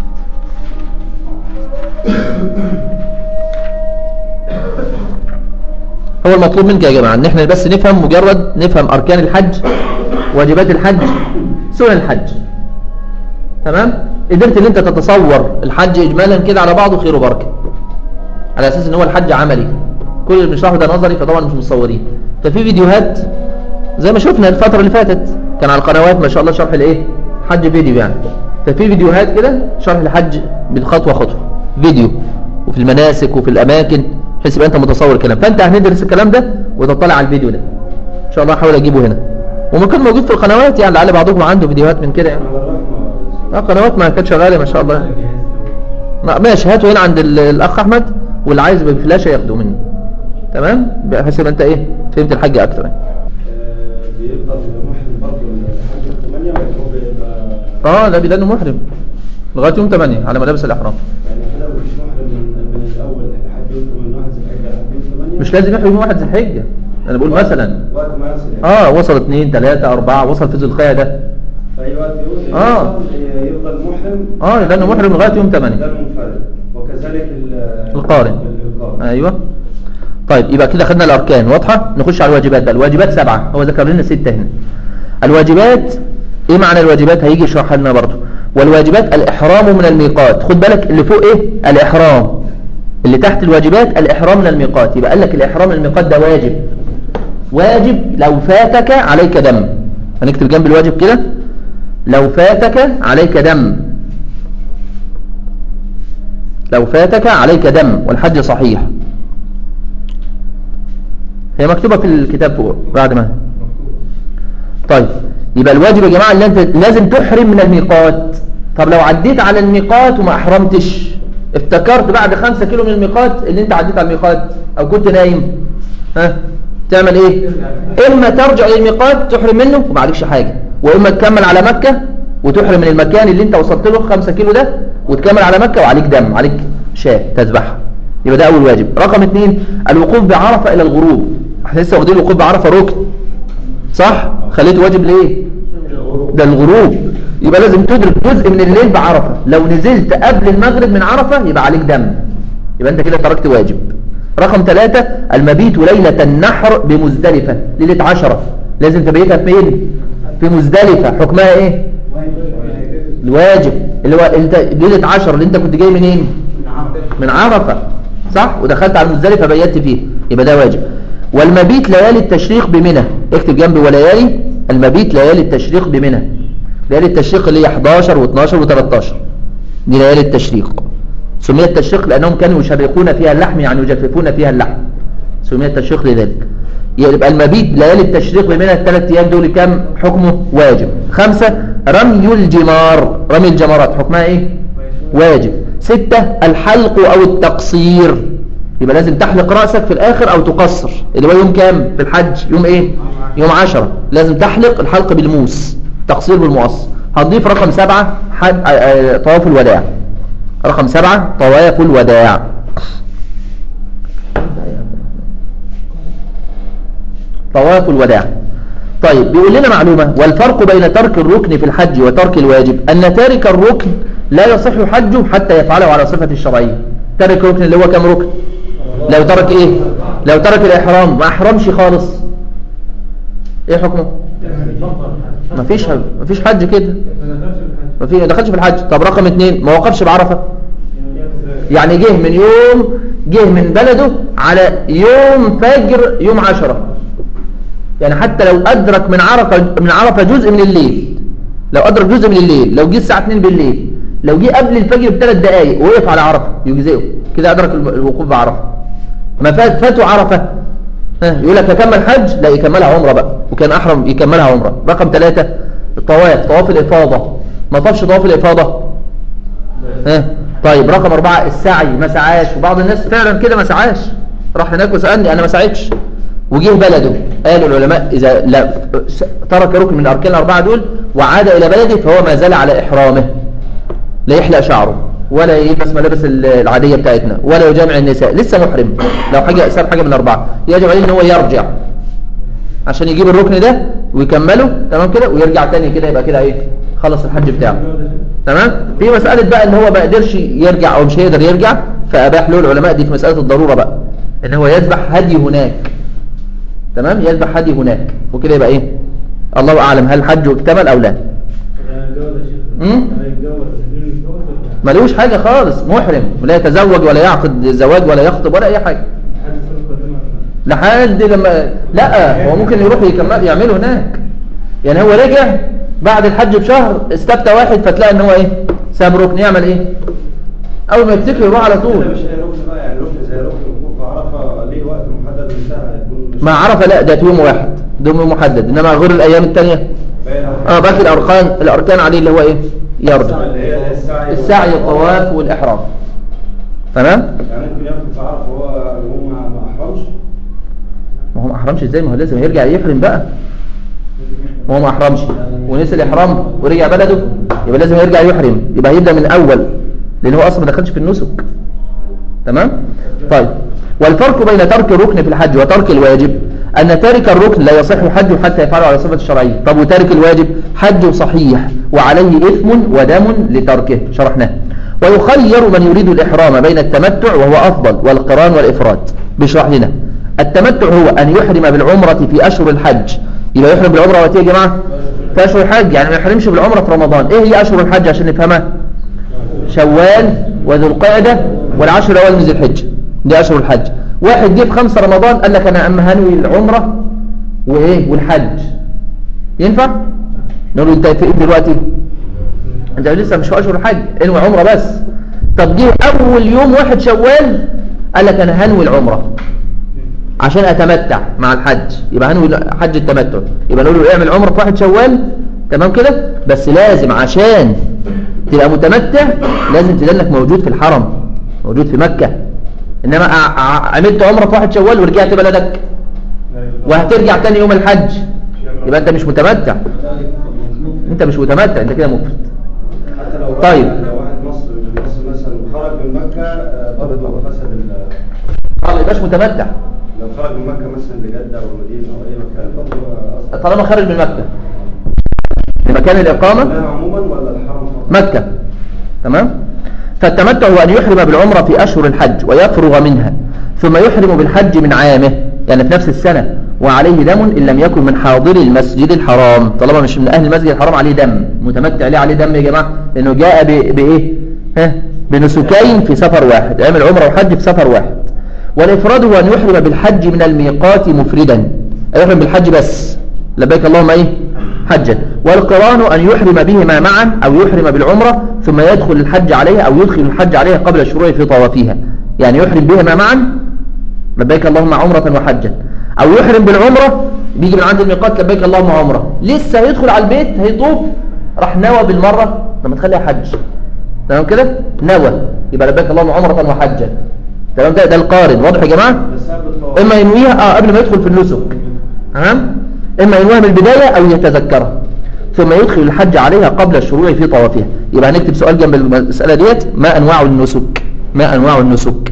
هو المطلوب منك يا جماعة ان احنا بس نفهم مجرد نفهم اركان الحج واجبات الحج سنن الحج تمام قدرت ان انت تتصور الحج اجمالا كده على بعضه خير وبركه على اساس ان هو الحج عملي كل اللي بنشرحه ده نظري فطبعا مش مصورين ففي فيديوهات زي ما شفنا الفترة اللي فاتت كان على القنوات ما شاء الله شرح الايه حج فيديو يعني ففي فيديوهات كده شرح الحج بالخطوة خطوة فيديو وفي المناسك وفي الاماكن بحيث يبقى انت متصور الكلام فانت هندرس الكلام ده وتطلع على الفيديو ده ان شاء الله هحاول اجيبه هنا وممكن موجود في القنوات يعني لعل بعضكم عنده فيديوهات من كده يعني اه قنوات ما كانت شغاله ما شاء الله ما- ماشي هاته هنا عند ال- الاخ احمد واللي عايز بالفلاشه ياخده مني تمام بحيث يبقى انت ايه فهمت الحج اكتر يعني. بيفضل محرم برضه لحد 8 ولا هو بيبقى اه لا بيدانه محرم لغايه يوم 8 على ملابس الاحرام يعني كده مفيش محرم من من الاول لحد يوم من واحد ذي الحجه لحد يوم 8 مش لازم يحرم يوم واحد ذي الحجه انا بقول مثلا وقت ما يصل يعني اه وصل اثنين ثلاثة أربعة وصل في ذي القعدة في اي وقت يوصل آه. يفضل محرم اه لانه محرم لغايه يوم ده 8 المنفرد وكذلك ال- القارن القارن ايوه طيب يبقى كده خدنا الاركان واضحه نخش على الواجبات بقى الواجبات سبعه هو ذكر لنا سته هنا الواجبات ايه معنى الواجبات هيجي يشرحها لنا برضه والواجبات الاحرام من الميقات خد بالك اللي فوق ايه الاحرام اللي تحت الواجبات الاحرام من الميقات يبقى قال لك الاحرام من الميقات ده واجب واجب لو فاتك عليك دم هنكتب جنب الواجب كده لو فاتك عليك دم لو فاتك عليك دم والحج صحيح هي مكتوبة في الكتاب فوق بعد ما طيب يبقى الواجب يا جماعة اللي انت لازم تحرم من الميقات طب لو عديت على الميقات وما احرمتش افتكرت بعد خمسة كيلو من الميقات اللي انت عديت على الميقات او كنت نايم ها تعمل ايه اما ترجع للميقات تحرم منه وما عليكش حاجة واما تكمل على مكة وتحرم من المكان اللي انت وصلت له 5 كيلو ده وتكمل على مكة وعليك دم عليك شاة تذبحها يبقى ده اول واجب رقم اثنين الوقوف بعرفة الى الغروب احنا لسه واخدين الوقوف بعرفة ركن صح خليته واجب ليه ده الغروب يبقى لازم تدرك جزء من الليل بعرفة لو نزلت قبل المغرب من عرفة يبقى عليك دم يبقى انت كده تركت واجب رقم ثلاثة المبيت ليلة النحر بمزدلفة ليلة عشرة لازم تبيتها فين في مزدلفة حكمها ايه الواجب اللي هو انت ليلة عشرة اللي انت كنت جاي منين من عرفة صح ودخلت على المزدلفة بيت فيه يبقى ده واجب والمبيت ليالي التشريق بمنى اكتب جنب وليالي المبيت ليالي التشريق بمنى ليالي التشريق اللي هي 11 و12 و13 دي ليالي التشريق سميت تشريق لأنهم كانوا يشرقون فيها اللحم يعني يجففون فيها اللحم سميت تشريق لذلك يبقى المبيت ليالي التشريق بمنى الثلاث أيام دول كام حكمه واجب خمسة رمي الجمار رمي الجمرات حكمها ايه واجب ستة الحلق أو التقصير يبقى لازم تحلق رأسك في الآخر أو تقصر اللي هو يوم كام في الحج يوم ايه يوم عشرة لازم تحلق الحلق بالموس تقصير بالمقص هتضيف رقم سبعة حد... آه، آه، طواف الوداع رقم سبعة طواف الوداع طواف الوداع طيب بيقول لنا معلومة والفرق بين ترك الركن في الحج وترك الواجب أن تارك الركن لا يصح حجه حتى يفعله على صفة الشرعية تارك الركن اللي هو كم ركن لو ترك ايه لو ترك الإحرام ما أحرمش خالص ايه حكمه ما فيش ما فيش حج كده ما في ما دخلش في الحج طب رقم اتنين ما وقفش بعرفة يعني جه من يوم جه من بلده على يوم فجر يوم عشرة يعني حتى لو أدرك من عرفة من عرفة جزء من الليل لو أدرك جزء من الليل لو جه الساعة 2 بالليل لو جه قبل الفجر بثلاث دقائق ووقف على عرفة يجزئه كده أدرك الوقوف بعرفة ما فات فاتوا عرفة ها يقول لك أكمل حج لا يكملها عمرة بقى وكان أحرم يكملها عمرة رقم ثلاثة الطواف طواف الإفاضة ما طافش طواف الإفاضة ها طيب رقم أربعة السعي ما سعاش وبعض الناس فعلا كده ما سعاش راح هناك وسألني أنا ما سعيتش وجه بلده قالوا العلماء إذا لا ترك ركن من الأركان الأربعة دول وعاد إلى بلده فهو ما زال على إحرامه لا يحلق شعره ولا يلبس ملابس العادية بتاعتنا ولا يجامع النساء لسه محرم لو حاجة ساب حاجة من الأربعة يجب عليه ان هو يرجع عشان يجيب الركن ده ويكمله تمام كده ويرجع تاني كده يبقى كده ايه خلص الحج بتاعه تمام في مسألة بقى ان هو ما قدرش يرجع او مش هيقدر يرجع فأباح له العلماء دي في مسألة الضرورة بقى ان هو يذبح هدي هناك تمام يذبح هدي هناك وكده يبقى ايه الله اعلم هل حجه اكتمل او لا امم ملوش حاجة خالص محرم لا يتزوج ولا يعقد زواج ولا يخطب ولا اي حاجة لحد لما لا هو ممكن يروح يكمل يعمله هناك يعني هو رجع بعد الحج بشهر استفتى واحد فتلاقي ان هو ايه ساب ركن يعمل ايه اول ما يفتكر يروح على طول مش اي ركن بقى يعني ركن زي ركن الوقوف عرفه ليه وقت محدد انتهى هيكون مش ما عرف لا ده يوم واحد ده يوم محدد انما غير الايام التانية باين أوي. اه باقي الاركان الاركان عليه اللي هو ايه يرجع اللي هي السعي السعي الطواف والاحرام تمام يعني ممكن ياخد في عرفه هو هو ما ما احرمش ما هو ما احرمش ازاي ما هو لازم يرجع يحرم بقى ما هو ما احرمش ونسي الاحرام ورجع بلده يبقى لازم يرجع يحرم يبقى هيبدا من الاول لان هو اصلا ما دخلش في النسك تمام طيب والفرق بين ترك الركن في الحج وترك الواجب أن تارك الركن لا يصح حجه حتى يفعله على صفة الشرعية طب وتارك الواجب حجه صحيح وعليه إثم ودم لتركه شرحناه ويخير من يريد الإحرام بين التمتع وهو أفضل والقران والإفراد بيشرح لنا التمتع هو أن يحرم بالعمرة في أشهر الحج يبقى يحرم بالعمرة وقت إيه يا جماعة في أشهر الحج يعني ما يحرمش بالعمرة في رمضان إيه هي أشهر الحج عشان نفهمها شوال وذو القعدة والعشر الأول من ذي الحجة دي أشهر الحج واحد جه في خمسة رمضان قال لك أنا أما هنوي العمرة وإيه والحج ينفع؟ نقول له أنت فين دلوقتي؟ أنت لسه مش في أشهر الحج انوي عمرة بس طب جه أول يوم واحد شوال قال لك أنا هنوي العمرة عشان أتمتع مع الحج يبقى هنوي حج التمتع يبقى نقول له اعمل عمرة في واحد شوال تمام كده بس لازم عشان تبقى متمتع لازم تدلك موجود في الحرم موجود في مكة انما ع- ع- عملت عمرة في واحد شوال ورجعت بلدك وهترجع تاني يوم الحج يبقى انت مش متمتع انت مش متمتع انت كده مفرد حتى لو واحد- طيب. لو واحد مصري من مصر مثلا وخرج من مكة آه، برضه فسد ال اه ما يبقاش متمتع لو خرج من مكة مثلا لجدة أو المدينة أو أي مكان برضه أصلا طالما خارج من مكة لمكان الإقامة لا عموما ولا الحرم فقط؟ مكة تمام فالتمتع هو أن يحرم بالعمرة في أشهر الحج ويفرغ منها ثم يحرم بالحج من عامه يعني في نفس السنة وعليه دم إن لم يكن من حاضر المسجد الحرام طالما مش من أهل المسجد الحرام عليه دم متمتع ليه عليه دم يا جماعة لأنه جاء ب- بإيه ها بنسكين في سفر واحد عمل عمرة وحج في سفر واحد والإفراد هو أن يحرم بالحج من الميقات مفردا يحرم بالحج بس لبيك اللهم ايه حجا والقران ان يحرم بهما معا او يحرم بالعمره ثم يدخل الحج عليها او يدخل الحج عليها قبل الشروع في طوافها يعني يحرم بهما معا لبيك اللهم عمره وحجا او يحرم بالعمره بيجي من عند الميقات لبيك اللهم عمره لسه هيدخل على البيت هيطوف راح نوى بالمره لما تخليها حج تمام كده نوى يبقى لبيك اللهم عمره وحجا تمام ده ده القارن واضح يا جماعه بس قبل الطواف اما ينويها اه قبل ما يدخل في النسك تمام اما ينويها من البداية او يتذكرها ثم يدخل الحج عليها قبل الشروع في طوافها يبقى هنكتب سؤال جنب المسألة ديت ما انواع النسك ما انواع النسك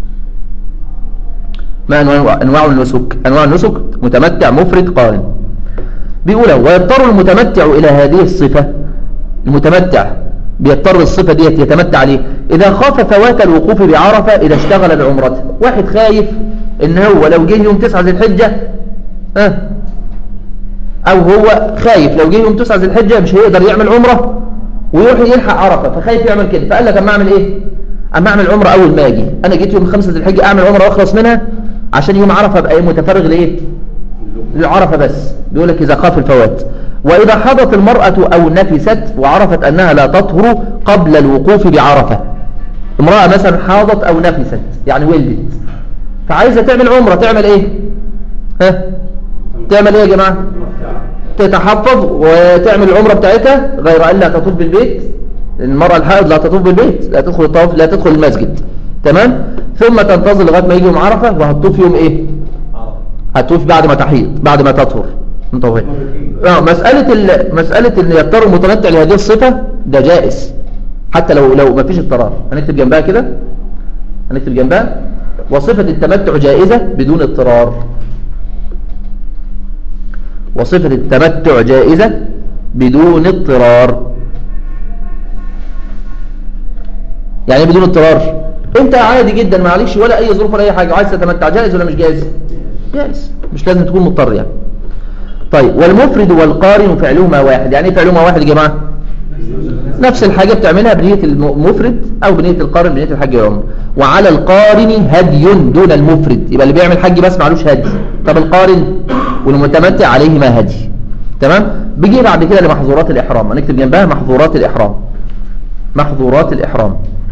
ما انواع انواع النسك انواع النسك متمتع مفرد قارن بيقول ويضطر المتمتع الى هذه الصفة المتمتع بيضطر الصفة ديت يتمتع عليه إذا خاف فوات الوقوف بعرفة إذا اشتغل بعمرته واحد خايف إن هو لو جه يوم تسعة ذي الحجة ها أو هو خايف لو جه يوم تسعة ذي الحجة مش هيقدر يعمل عمرة ويروح يلحق عرفة فخايف يعمل كده فقال لك أما أعمل إيه أما أعمل عمرة أول ما أجي أنا جيت يوم خمسة ذي الحجة أعمل عمرة وأخلص منها عشان يوم عرفة أبقى متفرغ لإيه للعرفة بس بيقول لك إذا خاف الفوات وإذا حضت المرأة أو نفست وعرفت أنها لا تطهر قبل الوقوف بعرفة امرأة مثلا حاضت أو نفست يعني ولدت فعايزة تعمل عمرة تعمل إيه ها تعمل إيه يا جماعة تتحفظ وتعمل العمرة بتاعتها غير أن لا تطوف بالبيت المرأة الحائض لا تطوف بالبيت لا تدخل الطواف لا تدخل المسجد تمام ثم تنتظر لغاية ما يجي يوم عرفة وهتطوف يوم إيه هتطوف بعد ما تحيض بعد ما تطهر انتظر اه مسألة ال... مسألة ان يضطر المتمتع لهذه الصفة ده جائز حتى لو لو ما فيش اضطرار هنكتب جنبها كده هنكتب جنبها وصفة التمتع جائزة بدون اضطرار وصفة التمتع جائزة بدون اضطرار يعني إيه بدون اضطرار انت عادي جدا معلش ولا اي ظروف ولا اي حاجة عايز تتمتع جائز ولا مش جائز جائز مش لازم تكون مضطر يعني طيب والمفرد والقارن فعلهما واحد يعني ايه فعلهما واحد يا جماعة نفس الحاجة بتعملها بنية المفرد او بنية القارن بنية الحج والعمر وعلى القارن هدي دون المفرد يبقى اللي بيعمل حج بس معلوش هدي طب القارن والمتمتع عليهما هدي تمام بيجي بعد كده لمحظورات الإحرام هنكتب جنبها محظورات الإحرام محظورات الإحرام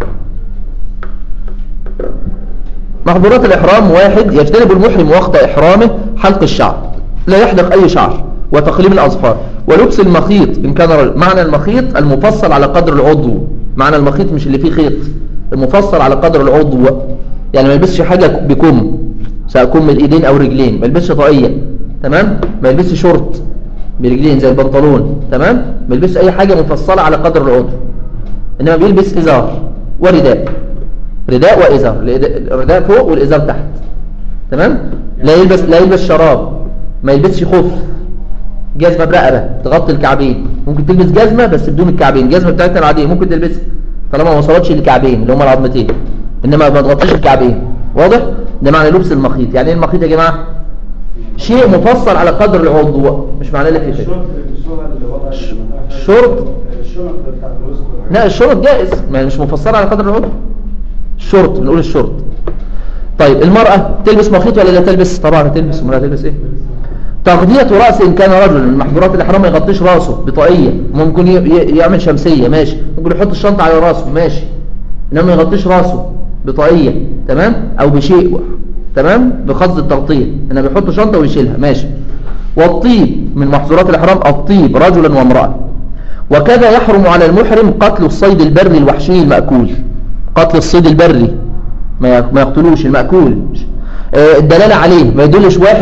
محظورات الإحرام واحد يجتنب المحرم وقت إحرامه حلق الشعر لا يحلق أي شعر وتقليم الأظفار ولبس المخيط إن كان رجل معنى المخيط المفصل على قدر العضو معنى المخيط مش اللي فيه خيط المفصل على قدر العضو يعني ما يلبسش حاجة بكم سواء كم الإيدين أو رجلين ما يلبسش طاقية تمام ما يلبسش شورت برجلين زي البنطلون تمام ما يلبسش أي حاجة مفصلة على قدر العضو إنما بيلبس إزار ورداء رداء وإزار الرداء فوق والإزار تحت تمام لا يلبس لا يلبس شراب ما يلبسش خف جزمة برقبة تغطي الكعبين ممكن تلبس جزمة بس بدون الكعبين الجزمة بتاعتنا العادية ممكن تلبسها طالما ما وصلتش للكعبين اللي هم العظمتين انما ما تغطيش الكعبين واضح ده معنى لبس المخيط يعني ايه المخيط يا جماعة شيء مفصل على قدر العضو مش معناه لك كده الشرط اللي بيلبسوها لوضع الشرط؟ الشنط بتاعت الوسط لا الشرط جائز ما مش مفصلة على قدر العضو الشرط بنقول الشرط طيب المرأة تلبس مخيط ولا لا تلبس طبعا تلبس المرأة تلبس ايه تغطية رأس إن كان رجلا من محظورات الإحرام ما يغطيش راسه بطاقية ممكن ي- ي- يعمل شمسية ماشي ممكن يحط الشنطة على راسه ماشي إنما ما يغطيش راسه بطاقية تمام أو بشيء تمام بقصد التغطية إنما بيحط شنطة ويشيلها ماشي والطيب من محظورات الإحرام الطيب رجلا وامرأة وكذا يحرم على المحرم قتل الصيد البري الوحشي المأكول قتل الصيد البري ما ي- ما يقتلوش المأكول آه، الدلالة عليه ما يدلش واحد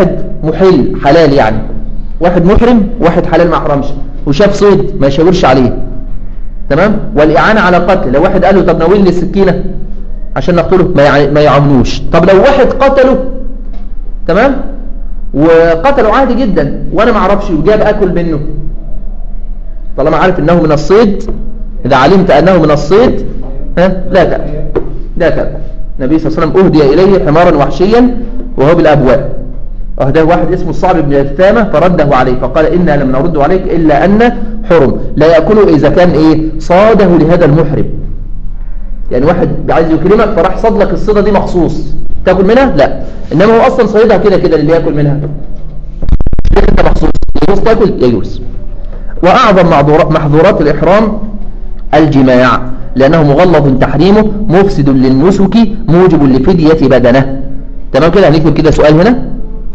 محل حلال يعني واحد محرم واحد حلال ما احرمش وشاف صيد ما يشاورش عليه تمام والإعانة على قتل لو واحد قال له طب ناولني السكينة عشان نقتله ما يع- ما يعاملوش طب لو واحد قتله تمام وقتله عادي جدا وانا ما اعرفش وجاب اكل منه طالما عارف انه من الصيد اذا علمت انه من الصيد ها لا تأكل لا تأكل النبي صلى الله عليه وسلم اهدي اليه حمارا وحشيا وهو بالابواء أهداه واحد اسمه الصعب بن الثامة فرده عليه فقال إنا لم نرد عليك إلا أن حرم لا يأكله إذا كان إيه صاده لهذا المحرم يعني واحد عايز يكرمك فراح صاد لك الصيدة دي مخصوص تاكل منها لا إنما هو أصلا صيدها كده كده اللي يأكل منها مش أنت مخصوص يجوز تاكل يجوز وأعظم معذورات- محظورات الإحرام الجماع لأنه مغلظ تحريمه مفسد للنسك موجب لفدية بدنه تمام كده هنكتب كده سؤال هنا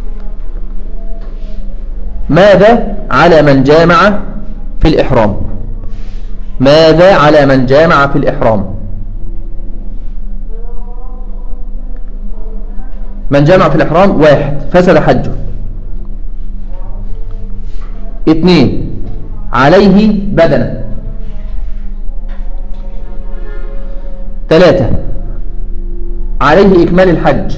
ماذا على من جامع في الإحرام ماذا على من جامع في الإحرام من جامع في الإحرام واحد فسد حجه اثنين عليه بدنه ثلاثة عليه إكمال الحج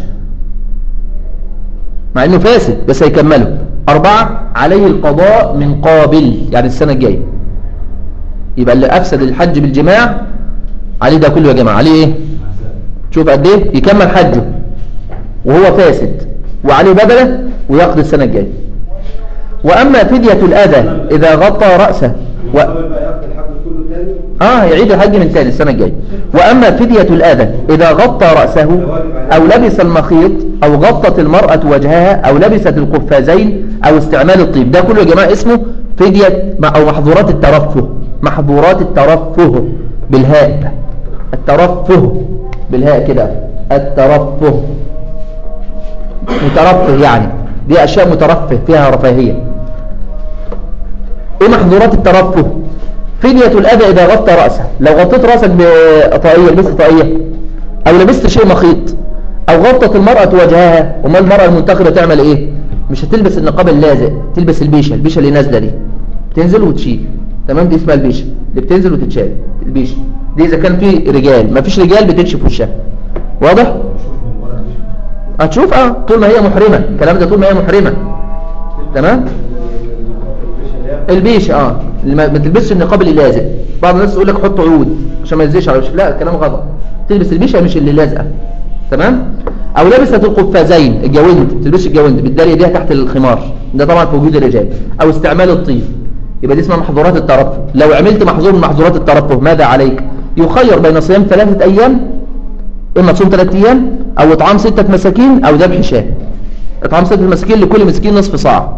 مع انه فاسد بس هيكمله اربعة عليه القضاء من قابل يعني السنة الجاية يبقى اللي افسد الحج بالجماع عليه ده كله يا جماعة عليه ايه شوف قد ايه يكمل حجه وهو فاسد وعليه بدله ويقضي السنة الجاية واما فدية الاذى اذا غطى رأسه و... المقابل بقى ياخد الحج كله تاني اه يعيد الحج من تاني السنة الجاية واما فدية الاذى اذا غطى رأسه او لبس المخيط او غطت المرأة وجهها او لبست القفازين او استعمال الطيب ده كله يا جماعة اسمه فدية مع- او محظورات الترفه محظورات الترفه بالهاء الترفه بالهاء كده الترفه مترفه يعني دي اشياء مترفه فيها رفاهية ايه محظورات الترفه فدية الأذى إذا غطى رأسه لو غطيت رأسك بطاقية لبست طاقية أو لبست شيء مخيط أو غطت المرأة وجهها وما المرأة المنتقبة تعمل إيه مش هتلبس النقاب اللازق تلبس البيشة البيشة اللي نازلة دي بتنزل وتشيل تمام دي اسمها البيشة اللي بتنزل وتتشال البيشة دي إذا كان في رجال ما فيش رجال بتكشف وشها واضح هتشوف اه طول ما هي محرمة الكلام ده طول ما هي محرمة تمام البيش اه اللي ما ما تلبسش النقاب اللي لازق بعض الناس يقول لك حط عود عشان ما يزيش على وشك لا الكلام غلط تلبس البيشه مش اللي لازقه تمام او لبست القفازين الجوند ما تلبسش الجوند بالداريه دي تحت الخمار ده طبعا في وجود الرجال او استعمال الطيب يبقى دي اسمها محظورات الترفه لو عملت محظور من محظورات الترفه ماذا عليك يخير بين صيام ثلاثه ايام اما تصوم ثلاثة ايام او اطعام ستة مساكين او ذبح شاة اطعام ستة مساكين لكل مسكين نصف صاع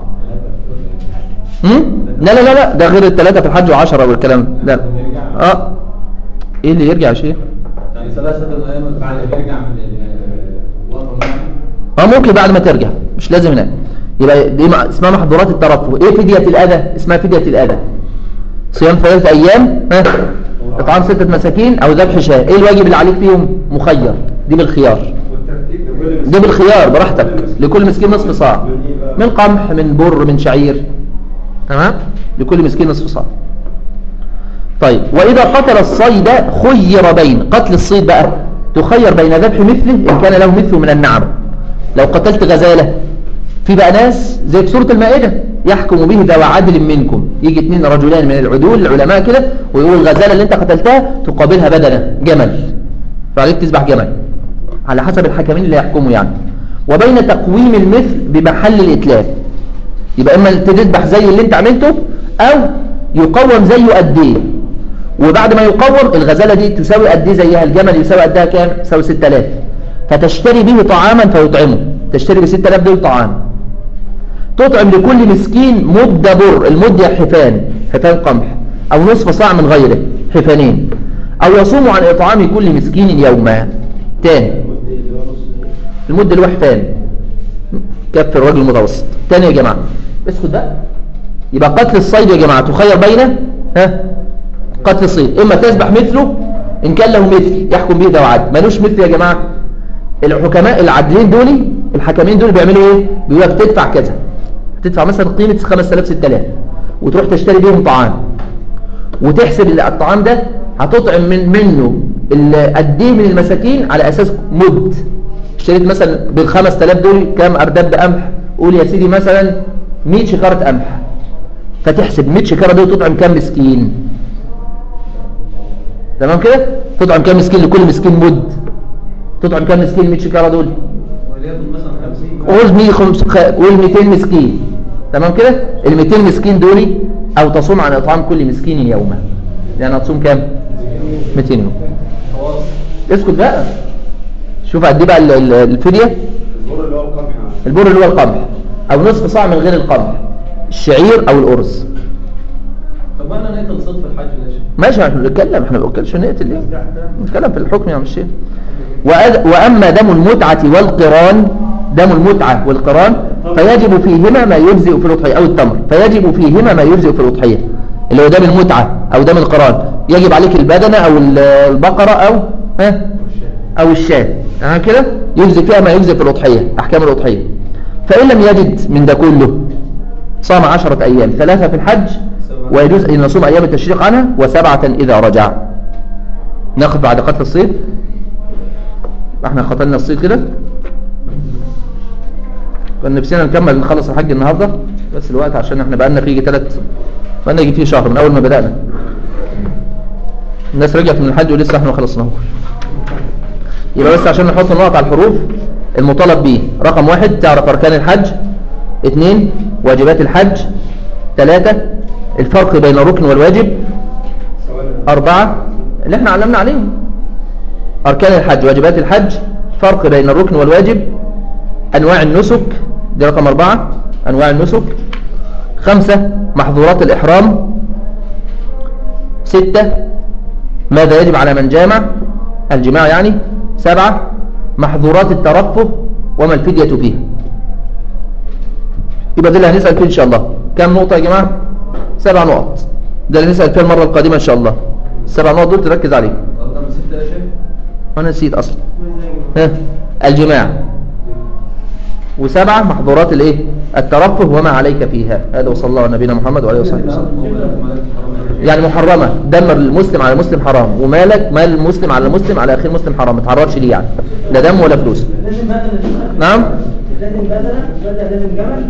هم؟ لا لا لا لا ده غير الثلاثة في الحج وعشرة والكلام ده اه ايه اللي يرجع يا شيخ يعني ثلاثة أيام بعد ما يرجع من الوطن اه ممكن بعد ما ترجع مش لازم هناك يبقى دي مع- اسمها محظورات الترفه ايه فدية الاذى اسمها فدية الاذى صيام ثلاثة ايام ها اطعام ستة مساكين او ذبح شاة ايه الواجب اللي عليك فيهم مخير دي بالخيار والترتيب دي بالخيار براحتك لكل مسكين نصف صاع من قمح من بر من شعير تمام لكل مسكين نصف صاع طيب وإذا قتل الصيد خير بين قتل الصيد بقى تخير بين ذبح مثله إن كان له مثله من النعم لو قتلت غزالة في بقى ناس زي في سورة المائدة يحكم به ذو عدل منكم يجي اثنين رجلان من العدول العلماء كده ويقول الغزالة اللي انت قتلتها تقابلها بدنة جمل فعليك تذبح جمل على حسب الحكمين اللي يحكموا يعني وبين تقويم المثل بمحل الإتلاف يبقى إما تذبح زي اللي انت عملته أو يقوم زيه قد ايه وبعد ما يقوم الغزالة دي تساوي قد ايه زيها الجمل يساوي قدها كام يساوي 6000 فتشتري به طعاما فيطعمه تشتري ب 6000 دول طعام تطعم لكل مسكين مد بر المد يا حفان حفان قمح أو نصف صاع من غيره حفانين أو يصوم عن إطعام كل مسكين يوما تاني المد اللي هو حفان كف الرجل المتوسط تاني يا جماعة اسكت بقى يبقى قتل الصيد يا جماعة تخير بين ها قتل الصيد إما تذبح مثله إن كان له مثل يحكم به ذو عدل ملوش مثل يا جماعة الحكماء العادلين دول الحكمين دول بيعملوا ايه بيقول لك تدفع كذا تدفع مثلا قيمة 5000 6000 وتروح تشتري بيهم طعام وتحسب ال- الطعام ده هتطعم من منه ال- قد ايه من المساكين على اساس مد اشتريت مثلا بال 5000 دول كام ارداب قمح قول يا سيدي مثلا 100 شكاره قمح فتحسب 100 شكاره دول تطعم كام مسكين تمام كده تطعم كام مسكين لكل مسكين مد تطعم كام مسكين 100 شكاره دول وليكن مثلا 50 قول 100 خمس- خ- قول 200 مسكين تمام كده ال 200 مسكين دول او تصوم عن اطعام كل مسكين يوما يعني هتصوم كام 200 يوم اسكت بقى شوف قد ايه بقى ال- ال- الفديه البر اللي هو القمح البر اللي هو القمح او نصف صاع من غير القمح الشعير او الارز طب وانا نقتل صيد في الحج ليش؟ ماشي احنا بنتكلم احنا ما بنتكلمش نقتل ليه بنتكلم في الحكم يا مشي وأد- واما دم المتعه والقران دم المتعه والقران فيجب فيهما ما يجزئ في الاضحيه او التمر فيجب فيهما ما يجزئ في الاضحيه اللي هو دم المتعه او دم القران يجب عليك البدنه او ال- البقره او ها او الشاة تمام كده يجزي فيها ما يجزي في الاضحيه احكام الاضحيه فان لم يجد من ده كله صام عشرة ايام ثلاثه في الحج ويجوز ان يصوم ايام التشريق عنها وسبعه اذا رجع ناخذ بعد قتل الصيد احنا قتلنا الصيد كده كنا نفسنا نكمل نخلص الحج النهارده بس الوقت عشان احنا بقالنا فيه ثلاث بقالنا يجي فيه شهر من اول ما بدانا الناس رجعت من الحج ولسه احنا ما خلصناهوش يبقى بس عشان نحط النقط على الحروف المطالب به رقم واحد تعرف أركان الحج اثنين واجبات الحج ثلاثة الفرق بين الركن والواجب أربعة اللي احنا علمنا عليهم أركان الحج واجبات الحج فرق بين الركن والواجب أنواع النسك دي رقم أربعة أنواع النسك خمسة محظورات الإحرام ستة ماذا يجب على من جامع الجماع يعني سبعة محظورات الترفه وما الفدية فيه يبقى ده اللي هنسأل فيه إن شاء الله كم نقطة يا جماعة سبع نقط ده اللي هنسأل فيه المرة القادمة إن شاء الله السبع نقط دول تركز عليهم قدام ستة يا شيخ أنا نسيت أصلا ها الجماع وسبعة محظورات الايه الترفه وما عليك فيها هذا وصلى الله على نبينا محمد وعليه وصحبه وسلم يعني محرمة دم المسلم على المسلم حرام ومالك مال المسلم على المسلم على أخي المسلم حرام ما تعرضش ليه يعني لا دم ولا فلوس لازم بدل نعم لازم بدل بدل لازم جمل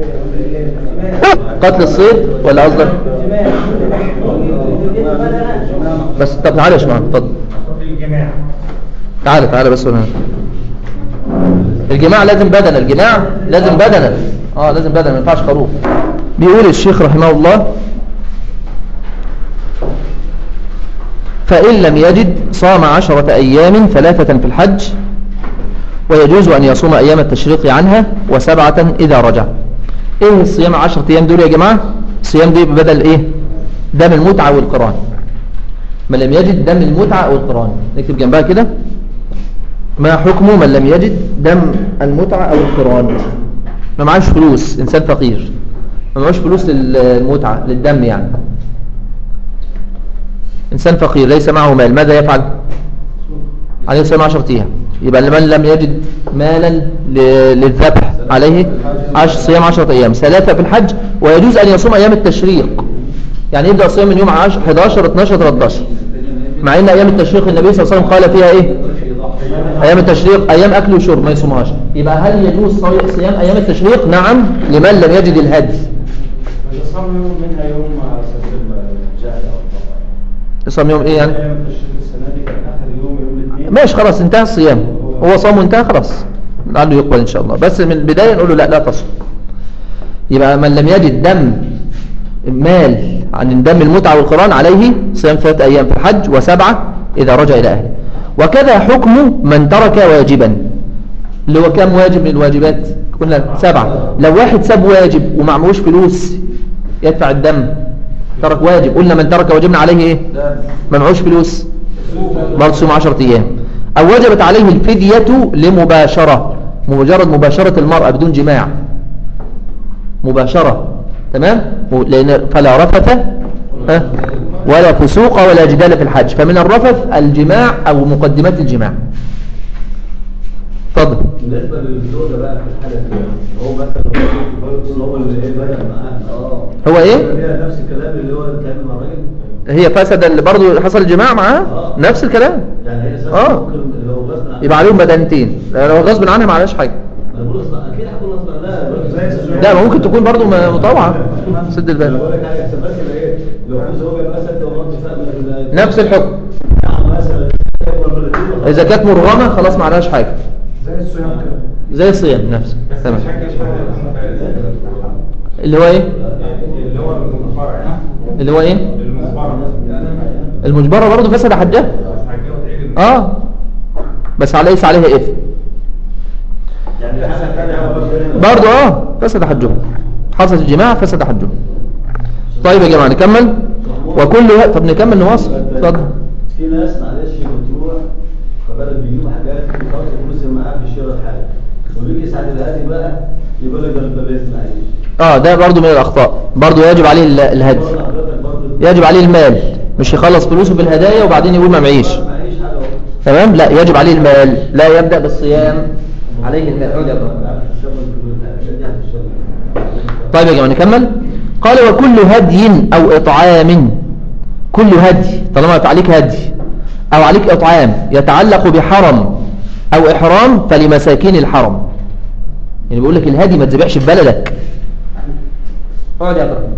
قتل الصيد ولا قصدك بس طب تعالى يا شباب اتفضل تعالى تعالى بس هنا الجماع لازم بدنه الجماع لازم بدنه اه لازم بدنه ما ينفعش خروف بيقول الشيخ رحمه الله فإن لم يجد صام عشرة أيام ثلاثة في الحج ويجوز أن يصوم أيام التشريق عنها وسبعة إذا رجع إيه الصيام عشرة أيام دول يا جماعة الصيام دي بدل إيه دم المتعة والقران من لم يجد دم المتعة والقران نكتب جنبها كده ما حكم من لم يجد دم المتعة أو القران ما معاش فلوس إنسان فقير ما معاش فلوس للمتعة للدم يعني إنسان فقير ليس معه مال ماذا يفعل عليه صيام عشرة أيام يبقى لمن لم يجد مالا ل- للذبح عليه عش صيام عشرة أيام ثلاثة في الحج ويجوز أن يصوم أيام التشريق يعني يبدأ الصيام من يوم 10 11 12 13 مع ان ايام التشريق النبي صلى الله عليه وسلم قال فيها ايه ايام التشريق ايام اكل وشرب ما يصومهاش يبقى هل يجوز صي- صيام ايام التشريق نعم لمن لم يجد الهدي إذا صام يوم منها يوم على سبيل الجهل أو الطبع يصوم يوم ايه يعني أيام التشريق السنة دي كان آخر يوم يوم الاثنين ماشي خلاص انتهى الصيام هو صامه انتهى خلاص لعله يقبل ان شاء الله بس من البدايه نقول له لا لا تصوم يبقى من لم يجد دم مال عن دم المتعة والقران عليه صيام ثلاثة أيام في الحج وسبعة إذا رجع إلى أهله وكذا حكم من ترك واجبا اللي هو كام واجب من الواجبات قلنا سبعة لو واحد ساب واجب ومعموش فلوس يدفع الدم ترك واجب قلنا من ترك واجبنا عليه ايه ما معهوش فلوس برضه صوم 10 ايام او وجبت عليه الفدية لمباشرة مجرد مباشرة المرأة بدون جماع مباشرة تمام لأن فلا رفث ها؟ ولا فسوق ولا جدال في الحج فمن الرفث الجماع أو مقدمات الجماع تفضل بالنسبه للزوجه بقى في الحاله دي هو مثلا يكون هو اللي ايه بدا معاه اه هو ايه هي نفس الكلام اللي هو بيتعمل مع الراجل هي فسد اللي برضه حصل الجماع معاه نفس الكلام يعني هي اساسا آه. ممكن لو غصب عنها يبقى عليهم بدنتين لو غصب عنها ما عليهاش حاجه انا بقول اصلا اكيد هتكون غصب عنها لا ما ممكن تكون برضه م- مطوعه سد انا الباب بقول لك حاجه احسن بس يبقى ايه لو في زوجه مثلا لو مرت فاهم نفس الحكم مثلا اذا كانت مرغمه خلاص ما عليهاش حاجه زي الصيام كده زي الصيام نفسه تمام اللي هو ايه اللي هو المفرع اللي هو ايه المصباح المجبره برضه فسد حجها اه بس ليس عليها اثم يعني الحاله الثانيه برضه اه فسد حجها حصل الجماع فسد حجها طيب يا جماعه نكمل وكل طب نكمل نواصل اتفضل في ناس معلش بتروح فبالك بيجيبوا حاجات بتحط فلوس معاه في شراء حاجه وبيجي ساعه الهادي بقى يقول لك ده انت باذن معيش اه ده برضه من الاخطاء برضه يجب عليه ال- الهدي حضرتك برضه يجب عليه المال مش يخلص فلوسه في الهدايا وبعدين يقول ما معيش معيش حاجه اهو تمام لا يجب عليه المال لا يبدأ بالصيام عليه المال اقعد يا أبو. طيب يا جماعة نكمل قال وكل هدي أو إطعام كل هدي طالما عليك هدي أو عليك إطعام يتعلق بحرم أو إحرام فلمساكين الحرم يعني بيقول لك الهدي ما تذبحش في بلدك اقعد يا أبو.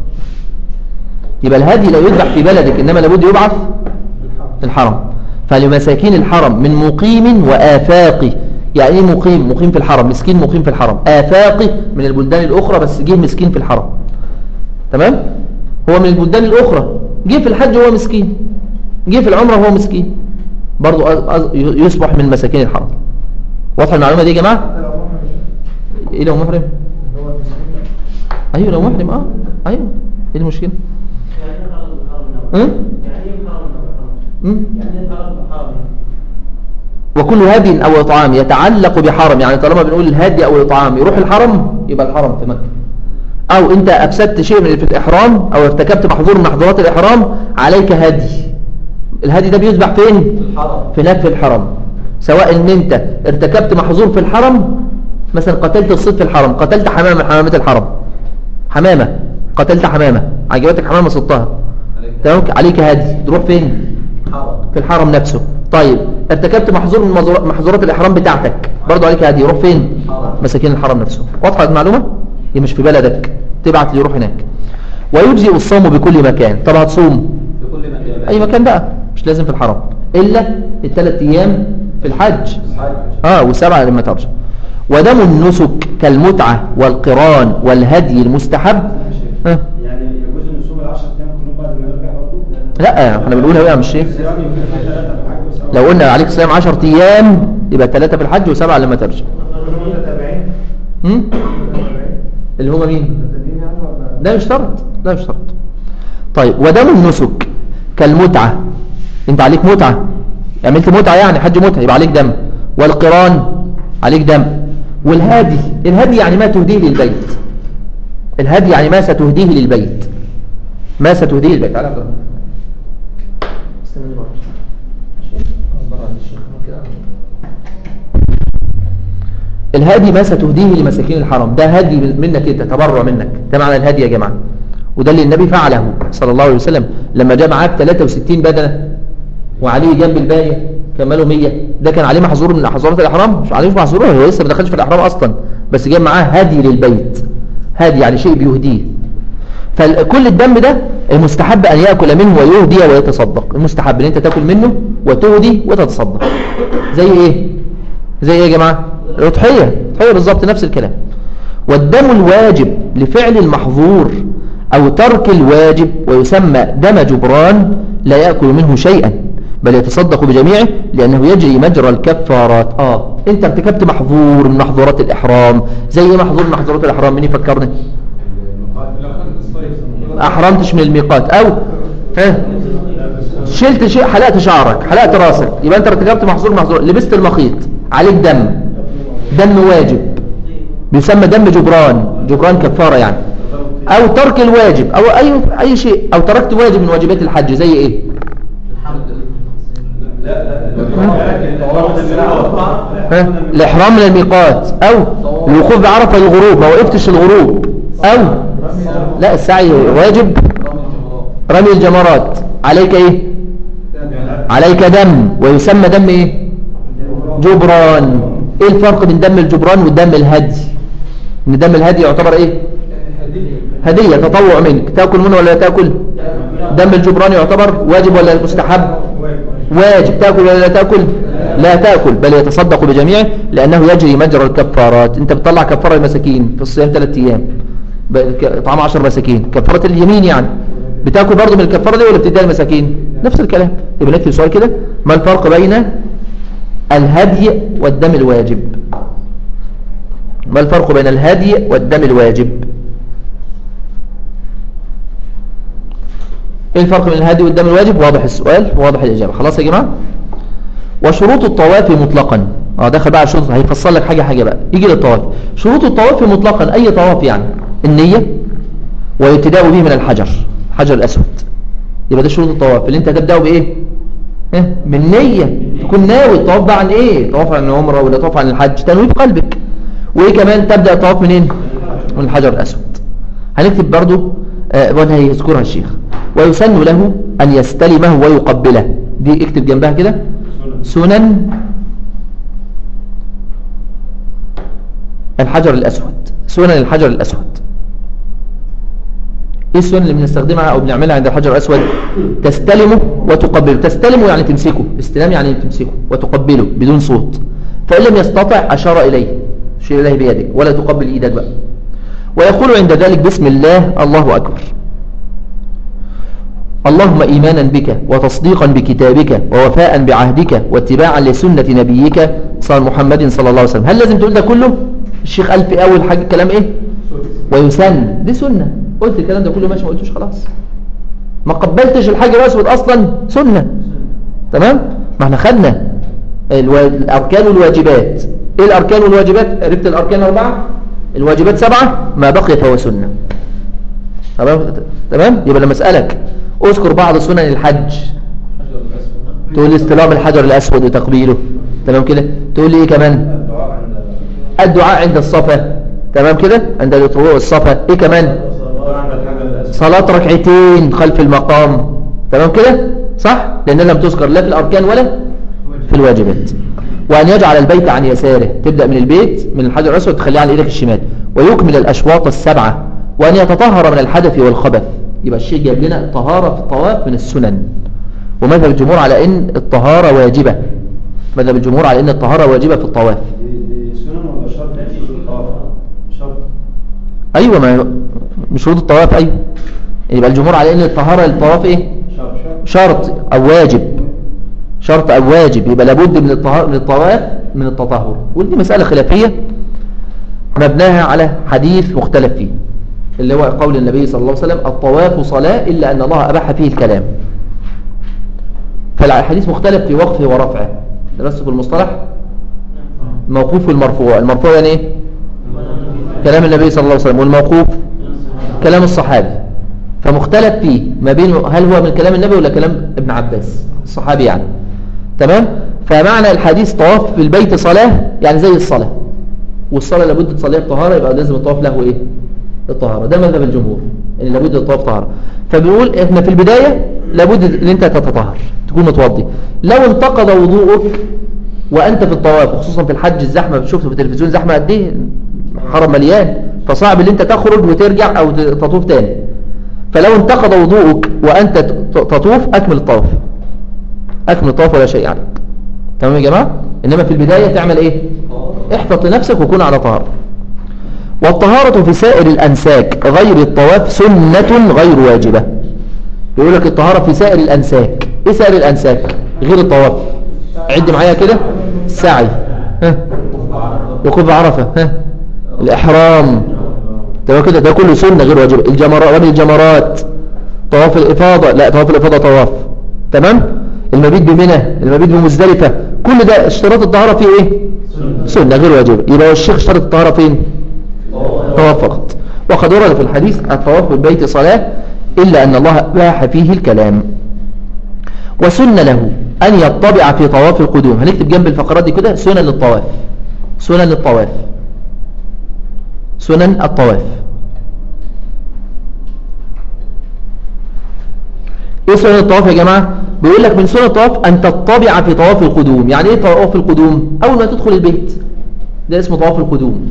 يبقى الهدي لا يذبح في بلدك إنما لابد يبعث في الحرم فلمساكين الحرم من مقيم وآفاقي يعني ايه مقيم مقيم في الحرم مسكين مقيم في الحرم آفاقي من البلدان الأخرى بس جه مسكين في الحرم تمام هو من البلدان الأخرى جه في الحج هو مسكين جه في العمرة هو مسكين برضو أز- أز- يصبح من مساكين الحرم واضحة المعلومة دي يا جماعة حتى لو محرم ايه لو محرم اللي هو المسكين ده. ايوه لو محرم اه ايوه ايه المشكلة يعني ايه حرام حرام م? يعني ايه حرام حرام م? يعني ايه حرام حرام وكل هدي أو إطعام يتعلق بحرم يعني طالما بنقول الهدي أو الإطعام يروح الحرم يبقى الحرم في مكة أو أنت أفسدت شيء من في الإحرام أو ارتكبت محظور من محظورات الإحرام عليك هدي الهدي ده بيذبح فين؟ الحرم في هناك في الحرم سواء ان انت ارتكبت محظور في الحرم مثلا قتلت الصيد في الحرم قتلت حمامة من حمامات الحرم حمامة قتلت حمامة عجبتك حمامة صدتها تمام عليك هدي تروح فين حرم في الحرم نفسه طيب ارتكبت محظور من مظور- محظورات الإحرام بتاعتك برضو عليك هدي يروح فين حرم. مساكين الحرم نفسه واضحة المعلومة هي مش في بلدك تبعت اللي يروح هناك ويجزئ الصوم بكل مكان طب هتصوم في كل مكان اي مكان بقى مش لازم في الحرم الا الثلاث ايام في الحج اه وسبعه لما ترجع ودم النسك كالمتعه والقران والهدي المستحب آه. يعني يجوز ان نصوم ال 10 ايام كلهم بعد ما يرجع برضه لا احنا بنقول اهو يا عم الشيخ الصيام يمكن في ثلاثه في الحج وسبعه لو قلنا عليك صيام 10 ايام يبقى ثلاثه في الحج وسبعه لما ترجع كلهم متتابعين هم؟ متتابعين اللي هما مين متتابعين يعني ولا ده مش شرط ده مش شرط طيب ودم النسك كالمتعة انت عليك متعة عملت متعة يعني حج متعة يبقى عليك دم والقران عليك دم والهادي الهدي يعني ما تهديه للبيت الهدي يعني ما ستهديه للبيت ما ستهديه للبيت تعالى يا عبد الرحمن. استنى بره. بره عند الشيخ كده. الهادي ما ستهديه لمساكين الحرم ده هدي منك انت تبرع منك ده معنى الهدي يا جماعه وده اللي النبي فعله صلى الله عليه وسلم لما جاء معاه 63 بدنه وعليه جنب الباقي كملوا 100 ده كان عليه محظور من محظورات الاحرام مش عليه محظور هو لسه ما دخلش في الاحرام اصلا بس جاء معاه هدي للبيت هدي يعني شيء بيهديه فكل الدم ده المستحب أن يأكل منه ويهدي ويتصدق المستحب أن أنت تأكل منه وتهدي وتتصدق زي إيه زي إيه يا جماعة الأضحية الأضحية بالظبط نفس الكلام والدم الواجب لفعل المحظور أو ترك الواجب ويسمى دم جبران لا يأكل منه شيئا بل يتصدق بجميعه لأنه يجري مجرى الكفارات آه أنت ارتكبت محظور من محظورات الإحرام زي إيه محظور من محظورات الإحرام مين يفكرني أحرمتش من الميقات أو ها شلت شيء حلقت شعرك حلقت راسك يبقى أنت ارتكبت محظور محظور لبست المخيط عليك دم دم واجب بيسمى دم جبران جبران كفارة يعني أو ترك الواجب أو أي أي شيء أو تركت واجب من واجبات الحج زي إيه لا لا ها؟ الإحرام من الميقات أو الوقوف بعرفة الغروب ما وقفتش الغروب أو لا السعي واجب رمي الجمرات عليك إيه عليك دم ويسمى دم إيه جبران إيه الفرق بين دم الجبران ودم الهدي إن دم الهدي يعتبر إيه هدية تطوع منك تأكل منه ولا لا تأكل دم الجبران يعتبر واجب ولا مستحب واجب تأكل ولا لا تأكل لا تأكل بل يتصدق بجميعه لأنه يجري مجرى الكفارات انت بتطلع كفارة المساكين في الصيام ثلاثة أيام ب- ك- طعام عشر مساكين كفارة اليمين يعني بتاكل برضه من الكفارة دي ولا بتديها المساكين نفس الكلام يبقى نكتب سؤال كده ما الفرق بين الهدي والدم الواجب ما الفرق بين الهدي والدم الواجب ايه الفرق بين الهدي والدم الواجب واضح السؤال واضح الإجابة خلاص يا جماعة وشروط الطواف مطلقا اه دخل بقى على الشروط هيفصل لك حاجة حاجة بقى يجي للطواف شروط الطواف مطلقا اي طواف يعني النية والابتداء به من الحجر حجر الأسود يبقى ده شروط الطواف اللي انت هتبدأه بايه ها من نية تكون ناوي الطواف ده عن ايه طواف عن العمرة ولا طواف عن الحج تنوي في قلبك وايه كمان تبدأ الطواف منين من الحجر الأسود هنكتب برضو آه وانا هيذكرها الشيخ ويسن له أن يستلمه ويقبله دي اكتب جنبها كده سنن الحجر الأسود سنن الحجر الأسود ايه السنن اللي بنستخدمها او بنعملها عند الحجر الأسود تستلمه وتقبله تستلمه يعني تمسكه استلام يعني تمسكه وتقبله بدون صوت فإن لم يستطع أشار إليه شير إليه بيدك ولا تقبل إيدك بقى ويقول عند ذلك بسم الله الله أكبر اللهم إيمانا بك وتصديقا بكتابك ووفاء بعهدك واتباعا لسنة نبيك صلى محمد صلى الله عليه وسلم هل لازم تقول ده كله الشيخ قال في أول حاجة كلام إيه ويسن دي سنة قلت الكلام ده كله ماشي ما قلتوش خلاص ما قبلتش الحجر الأسود أصلا سنة تمام ما احنا خدنا الوا... الأركان والواجبات إيه الأركان والواجبات عرفت الأركان أربعة الواجبات سبعة ما بقي فهو سنة تمام تمام يبقى لما أسألك اذكر بعض سنن الحج تقول لي استلام الحجر الأسود وتقبيله تمام كده تقول لي ايه كمان الدعاء عند الدعاء عند الصفا تمام كده عند طلوع الصفا ايه كمان الدعاء عند الحجر الأسود صلاة ركعتين خلف المقام تمام كده صح لأن لم تذكر لا في الأركان ولا في الواجبات وأن يجعل البيت عن يساره تبدأ من البيت من الحجر الأسود تخليه على إيدك الشمال ويكمل الأشواط السبعة وأن يتطهر من الحدث والخبث يبقى الشيء جاب لنا طهارة في الطواف من السنن ومذهب الجمهور على أن الطهارة واجبة مذهب الجمهور على أن الطهارة واجبة في الطواف دي دي سنن ولا شرط في الطواف؟ شرط أيوة ما من شروط الطواف أيوة يبقى الجمهور على أن الطهارة للطواف إيه شرط شرط شرط أو واجب شرط أو واجب يبقى لابد من الطهار من الطواف من التطهر ودي مسألة خلافية مبناها على حديث مختلف فيه اللي هو قول النبي صلى الله عليه وسلم الطواف صلاة إلا أن الله أباح فيه الكلام فالحديث مختلف في وقفه ورفعه درسته في المصطلح الموقوف والمرفوع المرفوع يعني ايه كلام النبي صلى الله عليه وسلم والموقوف كلام الصحابي فمختلف فيه ما بين هل هو من كلام النبي ولا كلام ابن عباس الصحابي يعني تمام فمعنى الحديث طواف في البيت صلاة يعني زي الصلاة والصلاة لابد تصليها بطهارة يبقى لازم الطواف له ايه الطهارة ده مذهب الجمهور ان لابد الطواف طهارة فبنقول احنا في البداية لابد ان انت تتطهر تكون متوضي لو انتقض وضوءك وانت في الطواف خصوصا في الحج الزحمة بتشوفه في التلفزيون زحمة قد ايه حرم مليان فصعب ان انت تخرج وترجع او تطوف تاني فلو انتقض وضوءك وانت تطوف اكمل الطواف اكمل الطواف ولا شيء عليك تمام يا جماعة انما في البداية تعمل ايه احفظ لنفسك وكون على طهارة والطهارة في سائر الأنساك غير الطواف سنة غير واجبة يقول لك الطهارة في سائر الأنساك إيه سائر الأنساك غير الطواف عد معايا كده السعي ها وقوف عرفة ها الإحرام تمام كده ده كله سنة غير واجبة الجمرات رمي الجمرات طواف الإفاضة لا طواف الإفاضة طواف تمام المبيت بمنى المبيت بمزدلفة كل ده اشتراط الطهارة فيه ايه سنة غير واجبة يبقى الشيخ اشترط الطهارة فين طواف فقط وقد ورد في الحديث الطواف بالبيت صلاة إلا أن الله باح فيه الكلام وسن له أن يطبع في طواف القدوم هنكتب جنب الفقرات دي كده سنن الطواف سنن الطواف سنن الطواف ايه سنن الطواف يا جماعة بيقول لك من سنن الطواف ان تطبع في طواف القدوم يعني ايه طواف القدوم اول ما تدخل البيت ده اسمه طواف القدوم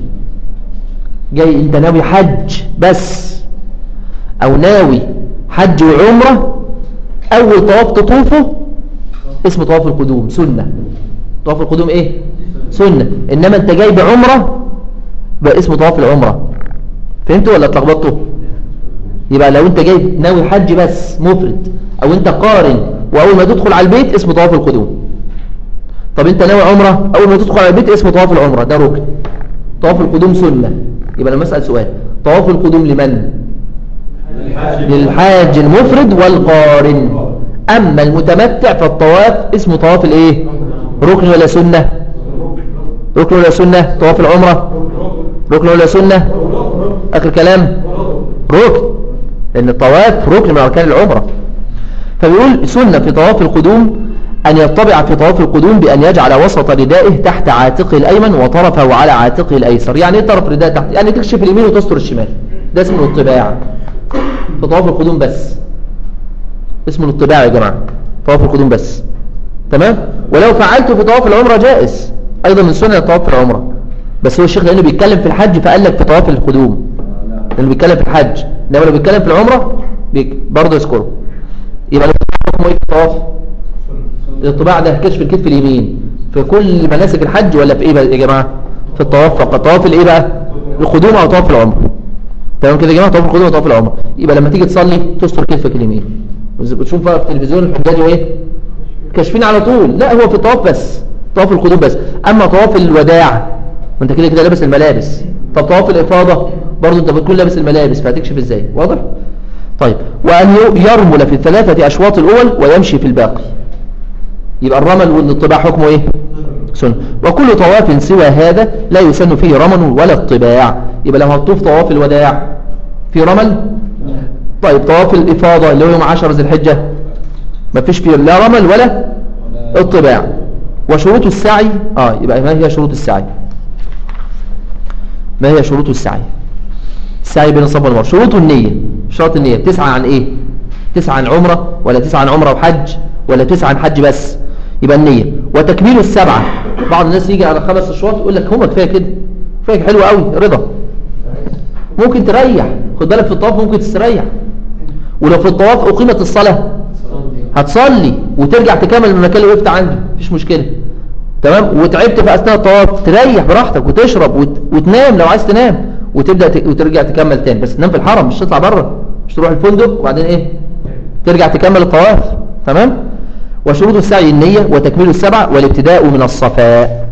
جاي انت ناوي حج بس او ناوي حج وعمرة اول طواف تطوفه اسمه طواف القدوم سنة طواف القدوم ايه سنة انما انت جاي بعمرة بقى اسمه طواف العمرة فهمتوا ولا اتلخبطتوا يبقى لو انت جاي ناوي حج بس مفرد او انت قارن واول ما تدخل على البيت اسمه طواف القدوم طب انت ناوي عمرة اول ما تدخل على البيت اسمه طواف العمرة ده ركن طواف القدوم سنة يبقى لما اسال سؤال طواف القدوم لمن للحاج المفرد والقارن اما المتمتع فالطواف اسمه طواف الايه ركن ولا سنة ركن ولا سنة طواف العمرة ركن ولا سنة اخر كلام ركن لان الطواف ركن من اركان العمرة فبيقول سنة في طواف القدوم أن يطبع في طواف القدوم بأن يجعل وسط ردائه تحت عاتقه الأيمن وطرفه على عاتقه الأيسر يعني ايه طرف رداء تحت يعني تكشف اليمين وتستر الشمال ده اسمه الطباع في طواف القدوم بس اسمه الطباع يا جماعة طواف القدوم بس تمام ولو فعلته في طواف العمرة جائز أيضا من سنة طواف العمرة بس هو الشيخ لأنه بيتكلم في الحج فقال لك في طواف القدوم لأنه بيتكلم في الحج إنما لو بيتكلم في العمرة بيك- برضه يذكره يبقى حكمه ايه في الطواف الطباع ده كشف الكتف اليمين في كل مناسك الحج ولا في ايه بقى يا جماعه في الطواف فقط طواف الايه بقى القدوم او طواف العمره تمام كده يا جماعه طواف القدوم وطواف العمره يبقى لما تيجي تصلي تستر كتفك اليمين بتشوف بقى في التلفزيون الحجاج وايه كاشفين على طول لا هو في الطواف بس طواف القدوم بس اما طواف الوداع وانت كده كده لابس الملابس طب طواف الافاضه برضه انت بتكون لابس الملابس فهتكشف ازاي واضح طيب وأن يرمل في الثلاثة أشواط الأول ويمشي في الباقي يبقى الرمل والطباع حكمه إيه سنة وكل طواف سوى هذا لا يسن فيه رمل ولا الطباع يبقى لما هتطوف طواف الوداع في رمل طيب طواف الإفاضة اللي هو يوم 10 ذي الحجة ما فيش فيه لا رمل ولا الطباع وشروط السعي آه يبقى ما هي شروط السعي ما هي شروط السعي السعي بين الصفا والمروه شروط النية شرط النية تسعى عن ايه تسعى عن عمرة ولا تسعى عن عمرة وحج ولا تسعى عن حج بس يبقى النية وتكميل السبعة بعض الناس يجي على خمس اشواط يقول لك هما كفايه كده كفايه حلو قوي رضا ممكن تريح خد بالك في الطواف ممكن تستريح ولو في الطواف اقيمت الصلاة هتصلي وترجع تكمل من المكان اللي وقفت عنده مفيش مشكلة تمام وتعبت في اثناء الطواف تريح براحتك وتشرب وت... وتنام لو عايز تنام وتبدا ت... وترجع تكمل تاني بس تنام في الحرم مش تطلع بره مش تروح الفندق وبعدين ايه ترجع تكمل الطواف تمام وشروط السعي النية وتكميل السبع والابتداء من الصفاء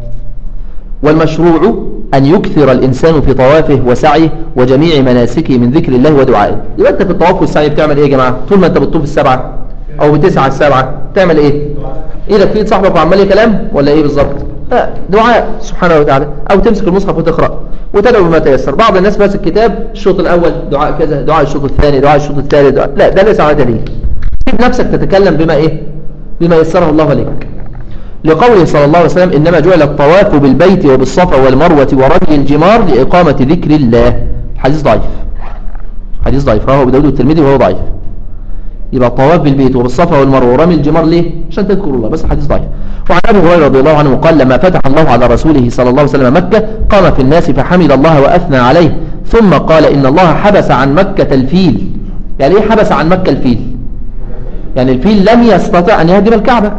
والمشروع أن يكثر الإنسان في طوافه وسعيه وجميع مناسكه من ذكر الله ودعائه يبقى أنت في الطواف والسعي بتعمل إيه يا جماعة طول ما أنت بتطوف السبعة أو بتسعى السبعة تعمل إيه إيدك في إيد صاحبك وعمال كلام ولا إيه بالظبط لا دعاء سبحانه وتعالى أو تمسك المصحف وتقرأ وتدعو بما تيسر بعض الناس ماسك كتاب الشوط الأول دعاء كذا دعاء الشوط الثاني دعاء الشوط الثالث دعاء لا ده ليس على دليل سيب نفسك تتكلم بما إيه بما يسره الله لك لقوله صلى الله عليه وسلم إنما جعل الطواف بالبيت وبالصفا والمروة ورمي الجمار لإقامة ذكر الله حديث ضعيف حديث ضعيف رواه أبو داود والترمذي وهو ضعيف يبقى الطواف بالبيت وبالصفا والمروة ورمي الجمار ليه عشان تذكروا الله بس حديث ضعيف وعن أبي هريرة رضي الله عنه قال لما فتح الله على رسوله صلى الله عليه وسلم مكة قام في الناس فحمد الله وأثنى عليه ثم قال إن الله حبس عن مكة الفيل يعني إيه حبس عن مكة الفيل يعني الفيل لم يستطع أن يهدم الكعبة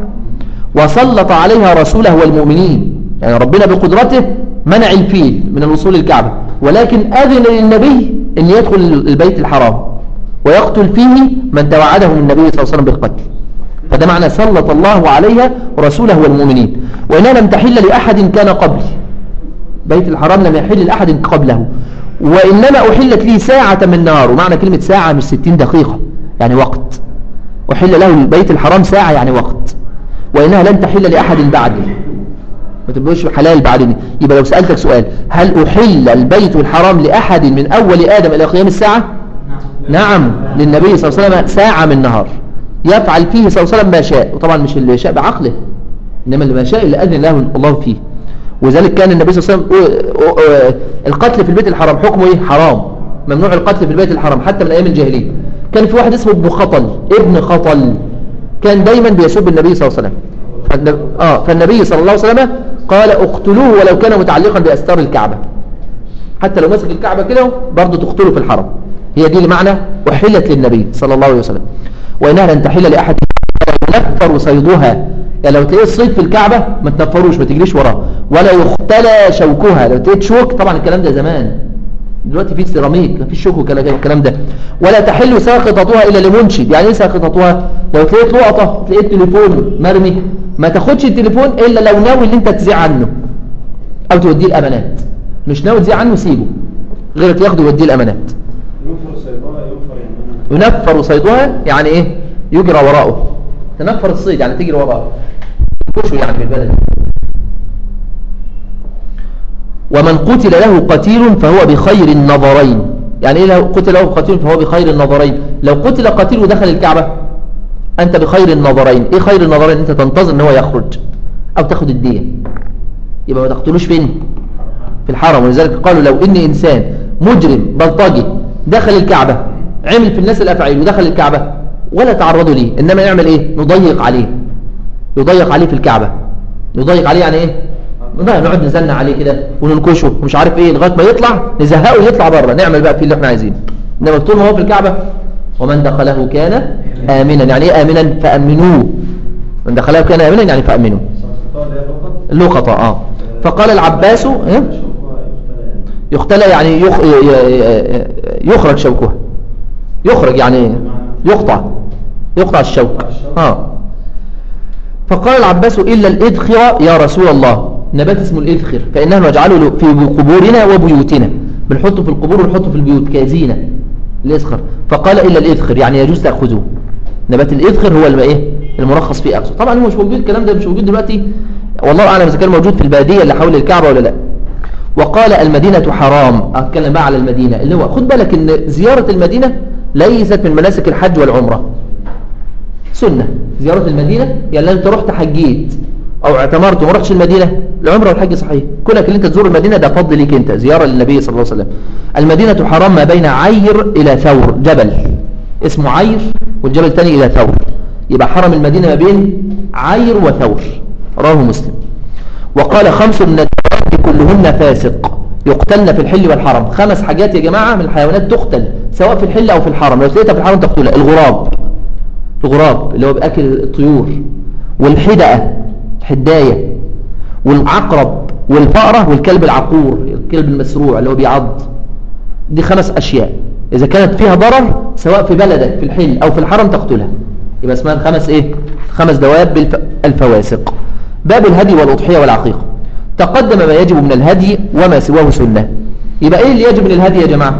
وسلط عليها رسوله والمؤمنين يعني ربنا بقدرته منع الفيل من الوصول للكعبة ولكن أذن للنبي أن يدخل البيت الحرام ويقتل فيه من توعده من النبي صلى الله عليه وسلم بالقتل فده معنى سلط الله عليها رسوله والمؤمنين وإنها لم تحل لأحد كان قبل بيت الحرام لم يحل لأحد قبله وإنما أحلت لي ساعة من نار ومعنى كلمة ساعة مش ستين دقيقة يعني وقت أحل له البيت الحرام ساعة يعني وقت وإنها لن تحل لأحد بعدي ما تبقوش حلال بعدني يبقى لو سألتك سؤال هل أحل البيت الحرام لأحد من أول آدم إلى قيام الساعة نعم للنبي صلى الله عليه وسلم ساعة من نهار يفعل فيه صلى الله عليه وسلم ما شاء وطبعا مش اللي شاء بعقله إنما اللي ما شاء اللي أذن له الله فيه وذلك كان النبي صلى الله عليه وسلم أو- أو- القتل في البيت الحرام حكمه ايه حرام ممنوع القتل في البيت الحرام حتى من ايام الجاهليه كان في واحد اسمه ابن خطل ابن خطل كان دايما بيسب النبي صلى الله عليه وسلم فالنبي, آه فالنبي صلى الله عليه وسلم قال اقتلوه ولو كان متعلقا باستار الكعبه حتى لو مسك الكعبه كده برضه تقتله في الحرم هي دي المعنى احلت للنبي صلى الله عليه وسلم وانها لن تحل لاحد ينفر صيدها يعني لو تلاقيه الصيد في الكعبة ما تنفروش ما تجريش وراه ولا يختلى شوكها لو تلاقيه شوك طبعا الكلام ده زمان دلوقتي في سيراميك ما فيش شوك وكلا- الكلام ده ولا تحل ساقطتها الا لمنشد يعني ايه ساقطتها لو تلاقيت لقطه تلاقيت تليفون مرمي ما تاخدش التليفون الا لو ناوي ان انت تذيع عنه او توديه الامانات مش ناوي تذيع عنه سيبه غيرك ياخده ويوديه الامانات ينفر صيدها ينفر يعني ينفر صيدها يعني ايه يجرى وراءه تنفر الصيد يعني تجري وراءه ينفشه يعني بالبلد ومن قتل له قتيل فهو بخير النظرين يعني ايه لو قتل له قتيل فهو بخير النظرين لو قتل قتيل ودخل الكعبة انت بخير النظرين ايه خير النظرين انت تنتظر ان هو يخرج او تاخد الدية يبقى ما تقتلوش فين في الحرم ولذلك قالوا لو ان انسان مجرم بلطجي دخل الكعبة عمل في الناس الافعال ودخل الكعبة ولا تعرضوا ليه انما يعمل ايه نضيق عليه يضيق عليه في الكعبة يضيق عليه يعني ايه نضيق نقعد نزلنا عليه كده وننكشه ومش عارف ايه لغايه ما يطلع نزهقه ويطلع بره نعمل بقى فيه اللي احنا عايزينه انما طول ما هو في الكعبة ومن دخله كان امنا يعني ايه امنا فامنوه من دخله كان امنا يعني فامنوه ساقطتها اللي هي فقط اللقطة اه فقال العباس إيه؟ شوكها يختلى يعني يختلى يعني يخ... ي- ي- يخرج شوكها يخرج يعني يقطع يقطع الشوك اه فقال العباس إلا الإذخر يا رسول الله نبات اسمه الإذخر فإنه نجعله في قبورنا وبيوتنا بنحطه في القبور ونحطه في البيوت كزينة الإذخر فقال إلا الإذخر يعني يجوز تأخذوه نبات الإذخر هو الم- إيه المرخص فيه أخذه طبعا هو مش موجود الكلام ده مش موجود دلوقتي والله أعلم إذا كان موجود في البادية اللي حول الكعبة ولا لا وقال المدينة حرام أتكلم بقى على المدينة اللي هو خد بالك ان زيارة المدينة ليست من مناسك الحج والعمرة سنة زيارة المدينة يعني لو انت رحت حجيت او اعتمرت وما رحتش المدينة العمرة والحج صحيح كونك ان انت تزور المدينة ده فضل ليك انت زيارة للنبي صلى الله عليه وسلم المدينة حرام ما بين عير الى ثور جبل اسمه عير والجبل الثاني الى ثور يبقى حرم المدينة ما بين عير وثور رواه مسلم وقال خمس من الدواب كلهن فاسق يقتلن في الحل والحرم خمس حاجات يا جماعة من الحيوانات تقتل سواء في الحل أو في الحرم لو لقيتها في الحرم تقتلها الغراب الغراب اللي هو بأكل الطيور والحدقة الحداية والعقرب والفأرة والكلب العقور الكلب المسروع اللي هو بيعض دي خمس أشياء إذا كانت فيها ضرر سواء في بلدك في الحل أو في الحرم تقتلها يبقى اسمها الخمس إيه خمس دواب بالف... الفواسق باب الهدي والأضحية والعقيقة تقدم ما يجب من الهدي وما سواه سنة يبقى إيه اللي يجب من الهدي يا جماعة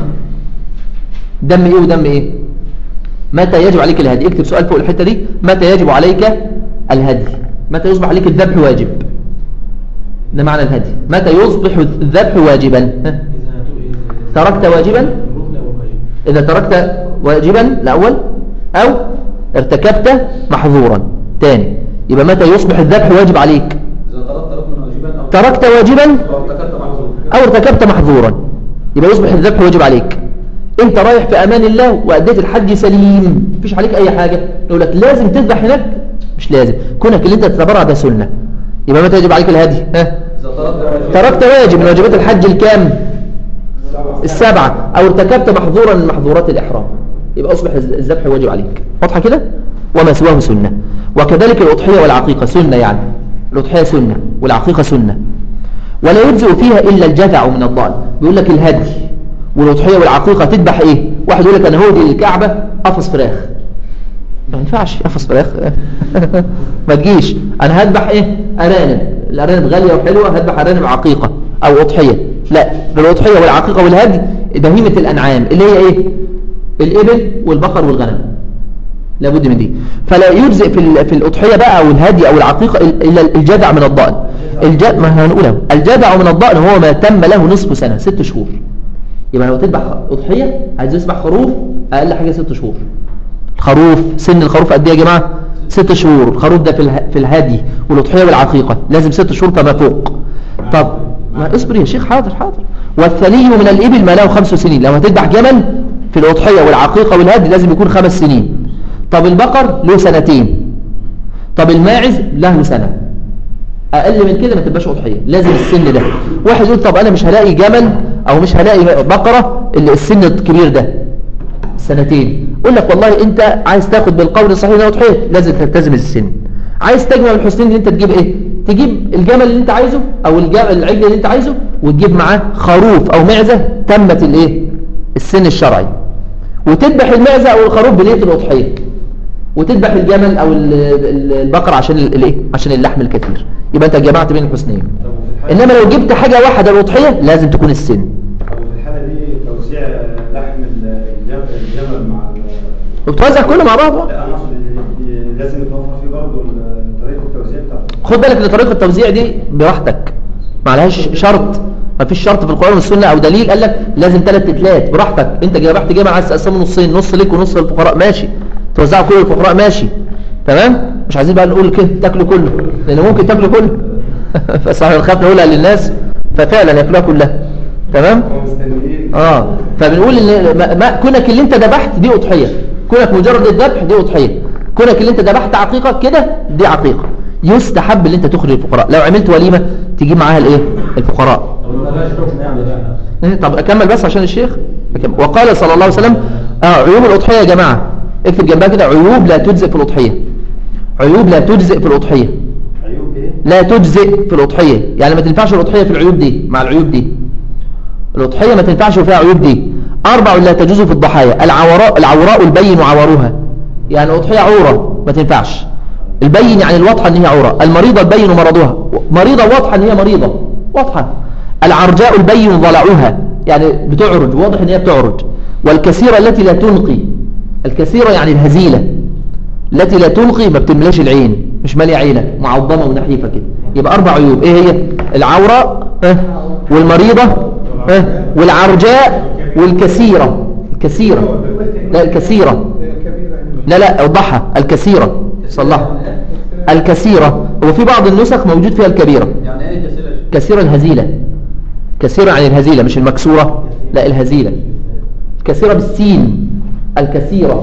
دم إيه ودم إيه متى يجب عليك الهدي اكتب سؤال فوق الحتة دي متى يجب عليك الهدي متى يصبح عليك الذبح واجب ده معنى الهدي متى يصبح الذبح واجبا ها؟ تركت واجبا إذا تركت واجبا الأول أو ارتكبت محظورا تاني يبقى متى يصبح الذبح واجب عليك إذا طلبت ركنا واجبا أو تركت واجبا أو ارتكبت معذور أو ارتكبت محظورا يبقى يصبح الذبح واجب عليك انت رايح في امان الله واديت الحج سليم مفيش عليك اي حاجة يقول لك لازم تذبح هناك مش لازم كونك اللي انت تتبرع ده سنة يبقى متى يجب عليك الهدي ها إذا طلبت واجبا تركت واجب من واجبات الحج الكام السبعة او ارتكبت محظورا من محظورات الاحرام يبقى اصبح الز- الذبح واجب عليك واضحة كده وما سواه سنة وكذلك الاضحية والعقيقة سنة يعني الاضحية سنة والعقيقة سنة ولا يجزئ فيها الا الجذع من الضأن بيقول لك الهدي والاضحية والعقيقة تذبح ايه واحد يقول لك انا هودي للكعبة قفص فراخ ما ينفعش قفص فراخ ما تجيش انا هذبح ايه ارانب الارانب غالية وحلوة هذبح ارانب عقيقة او اضحية لا الاضحية والعقيقة والهدي بهيمة الانعام اللي هي ايه الابل والبقر والغنم لابد من دي فلا يجزئ في ال- في الاضحيه بقى او الهدي او العقيقه ال- الا الجدع من الضأن الج... ما هنقولها الجدع من الضأن هو ما تم له نصف سنه ست شهور يبقى لو تذبح اضحيه عايز تذبح خروف اقل حاجه ست شهور الخروف سن الخروف قد ايه يا جماعة ست شهور الخروف ده في اله- في الهدي والأضحية والعقيقة لازم ست شهور كما فوق طب ما اصبر يا شيخ حاضر حاضر والثني من الإبل ما له خمس سنين لو هتذبح جمل في الأضحية والعقيقة والهدي لازم يكون خمس سنين طب البقر له سنتين طب الماعز له سنة اقل من كده ما تبقاش اضحيه لازم السن ده واحد يقول طب انا مش هلاقي جمل او مش هلاقي بقره اللي السن الكبير ده سنتين اقول لك والله انت عايز تاخد بالقول الصحيح ده اضحيه لازم تلتزم السن عايز تجمع الحسنين اللي انت تجيب ايه تجيب الجمل اللي انت عايزه او الج- العجل اللي انت عايزه وتجيب معاه خروف او معزه تمت الايه السن الشرعي وتذبح المعزه او الخروف بنيه الاضحيه وتذبح الجمل او ال- ال- البقر عشان ال- الايه عشان اللحم الكثير يبقى انت جمعت بين الحسنين طب وفي الحالة انما لو جبت حاجه واحده الاضحيه لازم تكون السن طب وفي الحالة دي توزيع لحم الجمل, الجمل مع ال- وبتوزع كله مع بعض لا انا اقصد إن لازم يتوفر فيه برضه ال- طريقة التوزيع بتاعته خد بالك ان طريقه التوزيع دي براحتك ما عليهاش شرط ما فيش شرط في القران والسنه او دليل قال لك لازم ثلاث تتلات براحتك انت جرحت جامع عايز تقسمه نصين نص ليك ونص للفقراء ماشي توزعه كله للفقراء ماشي تمام مش عايزين بقى نقول كده تاكلوا كله لان ممكن تاكلوا كله فصح نخاف نقولها للناس ففعلا ياكلوها كلها تمام هم مستنيين اه فبنقول ان ما ما كونك اللي انت ذبحت دي اضحيه كونك مجرد الذبح دي اضحيه كونك اللي انت ذبحت عقيقه كده دي عقيقه يستحب اللي انت تخرج الفقراء لو عملت وليمه تجيب معاها الايه الفقراء طب ما لهاش حكم يعني بقى. إيه، طب اكمل بس عشان الشيخ أكمل. وقال صلى الله عليه وسلم آه عيوب الاضحيه يا جماعه اكتب جنبها كده عيوب لا تجزئ في الاضحيه عيوب لا تجزئ في الاضحيه عيوب ايه؟ لا تجزئ في الأضحية يعني ما تنفعش الأضحية في العيوب دي مع العيوب دي الأضحية ما تنفعش فيها عيوب دي أربع لا تجوز في الضحايا العوراء العوراء البين عورها يعني الأضحية عورة ما تنفعش البين يعني الواضحة ان هي عورة المريضة البين مرضها مريضة واضحة ان هي مريضة واضحة العرجاء البين ضلعها يعني بتعرج واضح ان هي بتعرج والكثيرة التي لا تنقي الكثيرة يعني الهزيلة التي لا تلقي ما بتملاش العين مش مالية عينك معظمة ونحيفة كده يبقى أربع عيوب إيه هي العورة ها؟ والمريضة ها؟ والعرجاء والكثيرة الكثيرة لا الكثيرة لا لا اوضحها الكثيرة صلحها الكثيرة وفي بعض النسخ موجود فيها الكبيرة يعني ايه كسيلة كثيرة الهزيلة كثيرة عن الهزيلة مش المكسورة لا الهزيلة كثيرة بالسين الكثيرة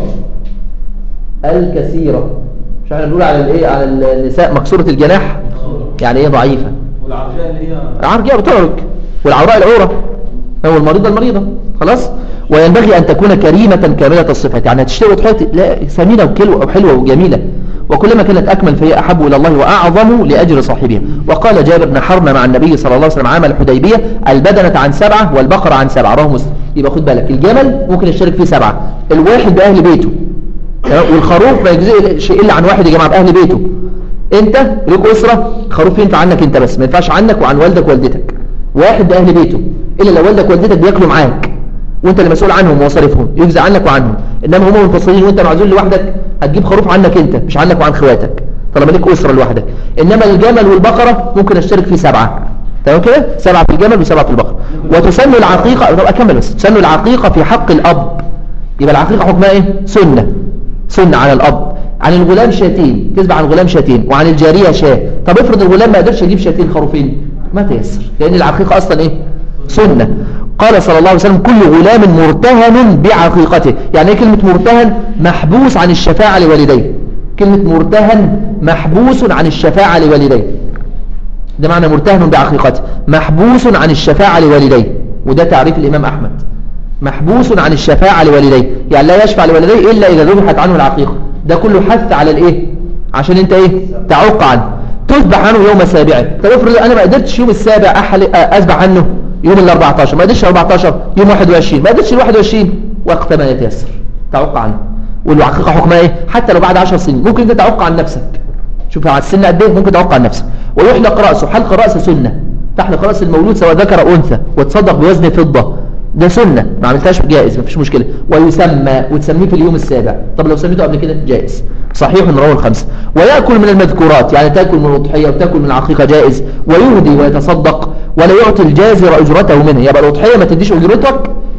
الكثيرة مش احنا بنقول على الايه على النساء مكسورة الجناح يعني ايه ضعيفة والعرجاء اللي هي العرجاء بتعرج والعوراء العورة هو المريضة المريضة خلاص وينبغي أن تكون كريمة كاملة الصفات يعني هتشتري وتحط لا سمينة وكلوة وحلوة وجميلة وكلما كانت أكمل فهي أحب إلى الله وأعظم لأجر صاحبها وقال جابر نحرنا مع النبي صلى الله عليه وسلم عام الحديبية البدنة عن سبعة والبقرة عن سبعة رواه مسلم يبقى خد بالك الجمل ممكن يشترك فيه سبعة الواحد بأهل بيته تمام؟ والخروف ما يجزئ شيء إلا عن واحد يا جماعة بأهل بيته انت ليك اسره خروف ينفع عنك انت بس ما ينفعش عنك وعن والدك ووالدتك واحد باهل بيته الا لو والدك ووالدتك بياكلوا معاك وانت اللي مسؤول عنهم ومصاريفهم يجزى عنك وعنهم انما هم منفصلين وانت معزول لوحدك هتجيب خروف عنك انت مش عنك وعن اخواتك طالما ليك اسره لوحدك انما الجمل والبقره ممكن اشترك فيه سبعه تمام كده سبعه في الجمل وسبعه في البقره وتسن العقيقه طب اكمل بس تسن العقيقه في حق الاب يبقى العقيقه حكمها ايه سنه سنة على الأب عن الغلام شاتين تذبح عن الغلام شاتين وعن الجارية شاة طب افرض الغلام ما قدرش يجيب شاتين خروفين ما تيسر لأن العقيقة أصلا إيه سنة قال صلى الله عليه وسلم كل غلام مرتهن بعقيقته يعني ايه كلمة مرتهن محبوس عن الشفاعة لوالديه كلمة مرتهن محبوس عن الشفاعة لوالديه ده معنى مرتهن بعقيقته محبوس عن الشفاعة لوالديه وده تعريف الإمام أحمد محبوس عن الشفاعة لوالديه يعني لا يشفع لوالديه إلا إذا ذبحت عنه العقيقة ده كله حث على الإيه عشان أنت إيه تعق عنه تذبح عنه يوم سابعه طب افرض أنا ما قدرتش يوم السابع أحل أذبح عنه يوم ال 14 ما قدرش 14 يوم 21 ما قدرش ال 21 وقت ما يتيسر تعق عنه والعقيقة حكمها إيه حتى لو بعد 10 سنين ممكن أنت تعق عن نفسك شوف على السن قد ايه ممكن تعق عن نفسك ويحلق رأسه حلق رأس سنة تحلق رأس المولود سواء ذكر أو أنثى وتصدق بوزن فضة ده سنة ما عملتهاش جائز مفيش مشكلة ويسمى وتسميه في اليوم السابع طب لو سميته قبل كده جائز صحيح رواه الخمسة ويأكل من المذكورات يعني تأكل من الأضحية وتأكل من العقيقة جائز ويهدي ويتصدق ولا يعطي الجازر أجرته منه يبقى الأضحية ما تديش أجرتك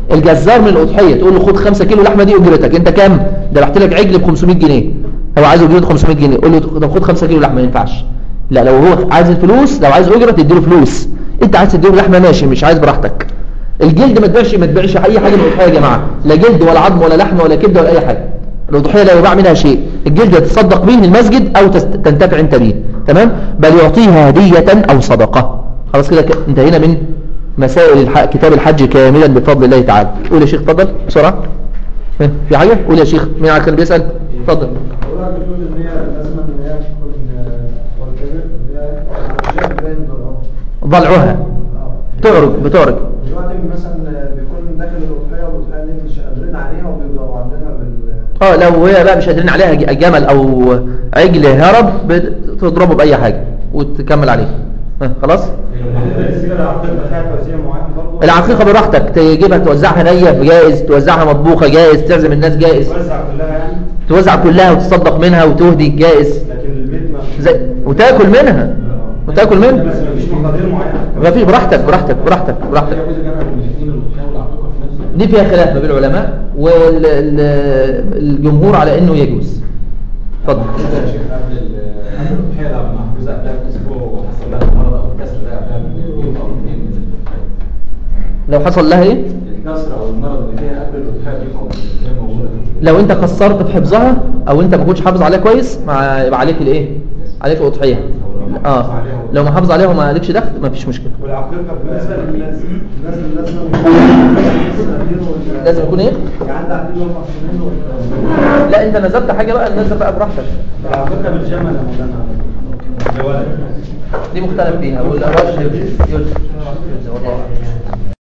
الجزار من الاضحيه تقول له خد 5 كيلو لحمه دي اجرتك انت كام ذبحت لك عجل ب 500 جنيه هو عايز اجرته 500 جنيه قول له طب خد 5 كيلو لحمه ما ينفعش لا لو هو عايز الفلوس لو عايز اجره تديله فلوس انت عايز تديله لحمه ماشي مش عايز براحتك الجلد ما تبيعش ما تبيعش اي حاجه من الاضحيه يا جماعه لا جلد ولا عظم ولا لحم ولا كبده ولا اي حاجه الاضحيه لا يباع منها شيء الجلد تتصدق به للمسجد او تست- تنتفع انت به تمام بل يعطيها هديه او صدقه خلاص كده ك- انتهينا من مسائل الح... كتاب الحج كاملا بفضل الله تعالى قول يا شيخ اتفضل بسرعه ها، في حاجه قول يا شيخ مين عارف كان بيسال اتفضل حضرتك بتقول ان هي لازم ان هي تكون والكبير اللي هي الشاب باين ضرعه ضلعها تعرج بتعرج دلوقتي مثلا بيكون داخل الاضحيه والاضحيه دي مش قادرين عليها وبيبقوا عاملينها بال اه لو هي بقى مش قادرين عليها ج- جمل او عجل هرب بتضربه باي حاجه وتكمل عليه ها، خلاص بالنسبه للعقيقه فيها توزيع معين برضه العقيقه براحتك تجيبها توزعها نيه جائز توزعها مطبوخه جائز تعزم الناس جائز توزع كلها يعني توزع كلها وتصدق منها وتهدي جائز لكن البيت ما زي وتاكل منها وتاكل منها بس مفيش مقادير معينه ما فيش براحتك براحتك براحتك براحتك يجوز الجمع بين الاثنين الاضحيه والعقيقه في نفس الوقت دي فيها خلاف ما بين العلماء والجمهور على انه يجوز اتفضل كده يا شيخ قبل ال- قبل الاضحيه لو محجوزه قبلها باسبوع وحصل لها مرض او كسر ده قبلها بيوم او اثنين من الاضحيه لو حصل لها ايه الكسر او المرض اللي فيها قبل الاضحيه دي موجودة- غير موجوده لو انت قصرت في حفظها او انت ما كنتش حافظ عليها كويس مع يبقى عليك الايه عليك الاضحيه اه لو ما حافظ عليها وما عليكش دخل ما فيش مشكله والعقيقه بالنسبه للناس لازم لازم لازم يكون ايه يعني عندي يوم مخصوصين لا انت نزلت حاجه بقى نزل بقى براحتك العقيقه بالجمل يا مولانا لولد دي مختلف فيها والرجل يجزي يجزي والله أعلم.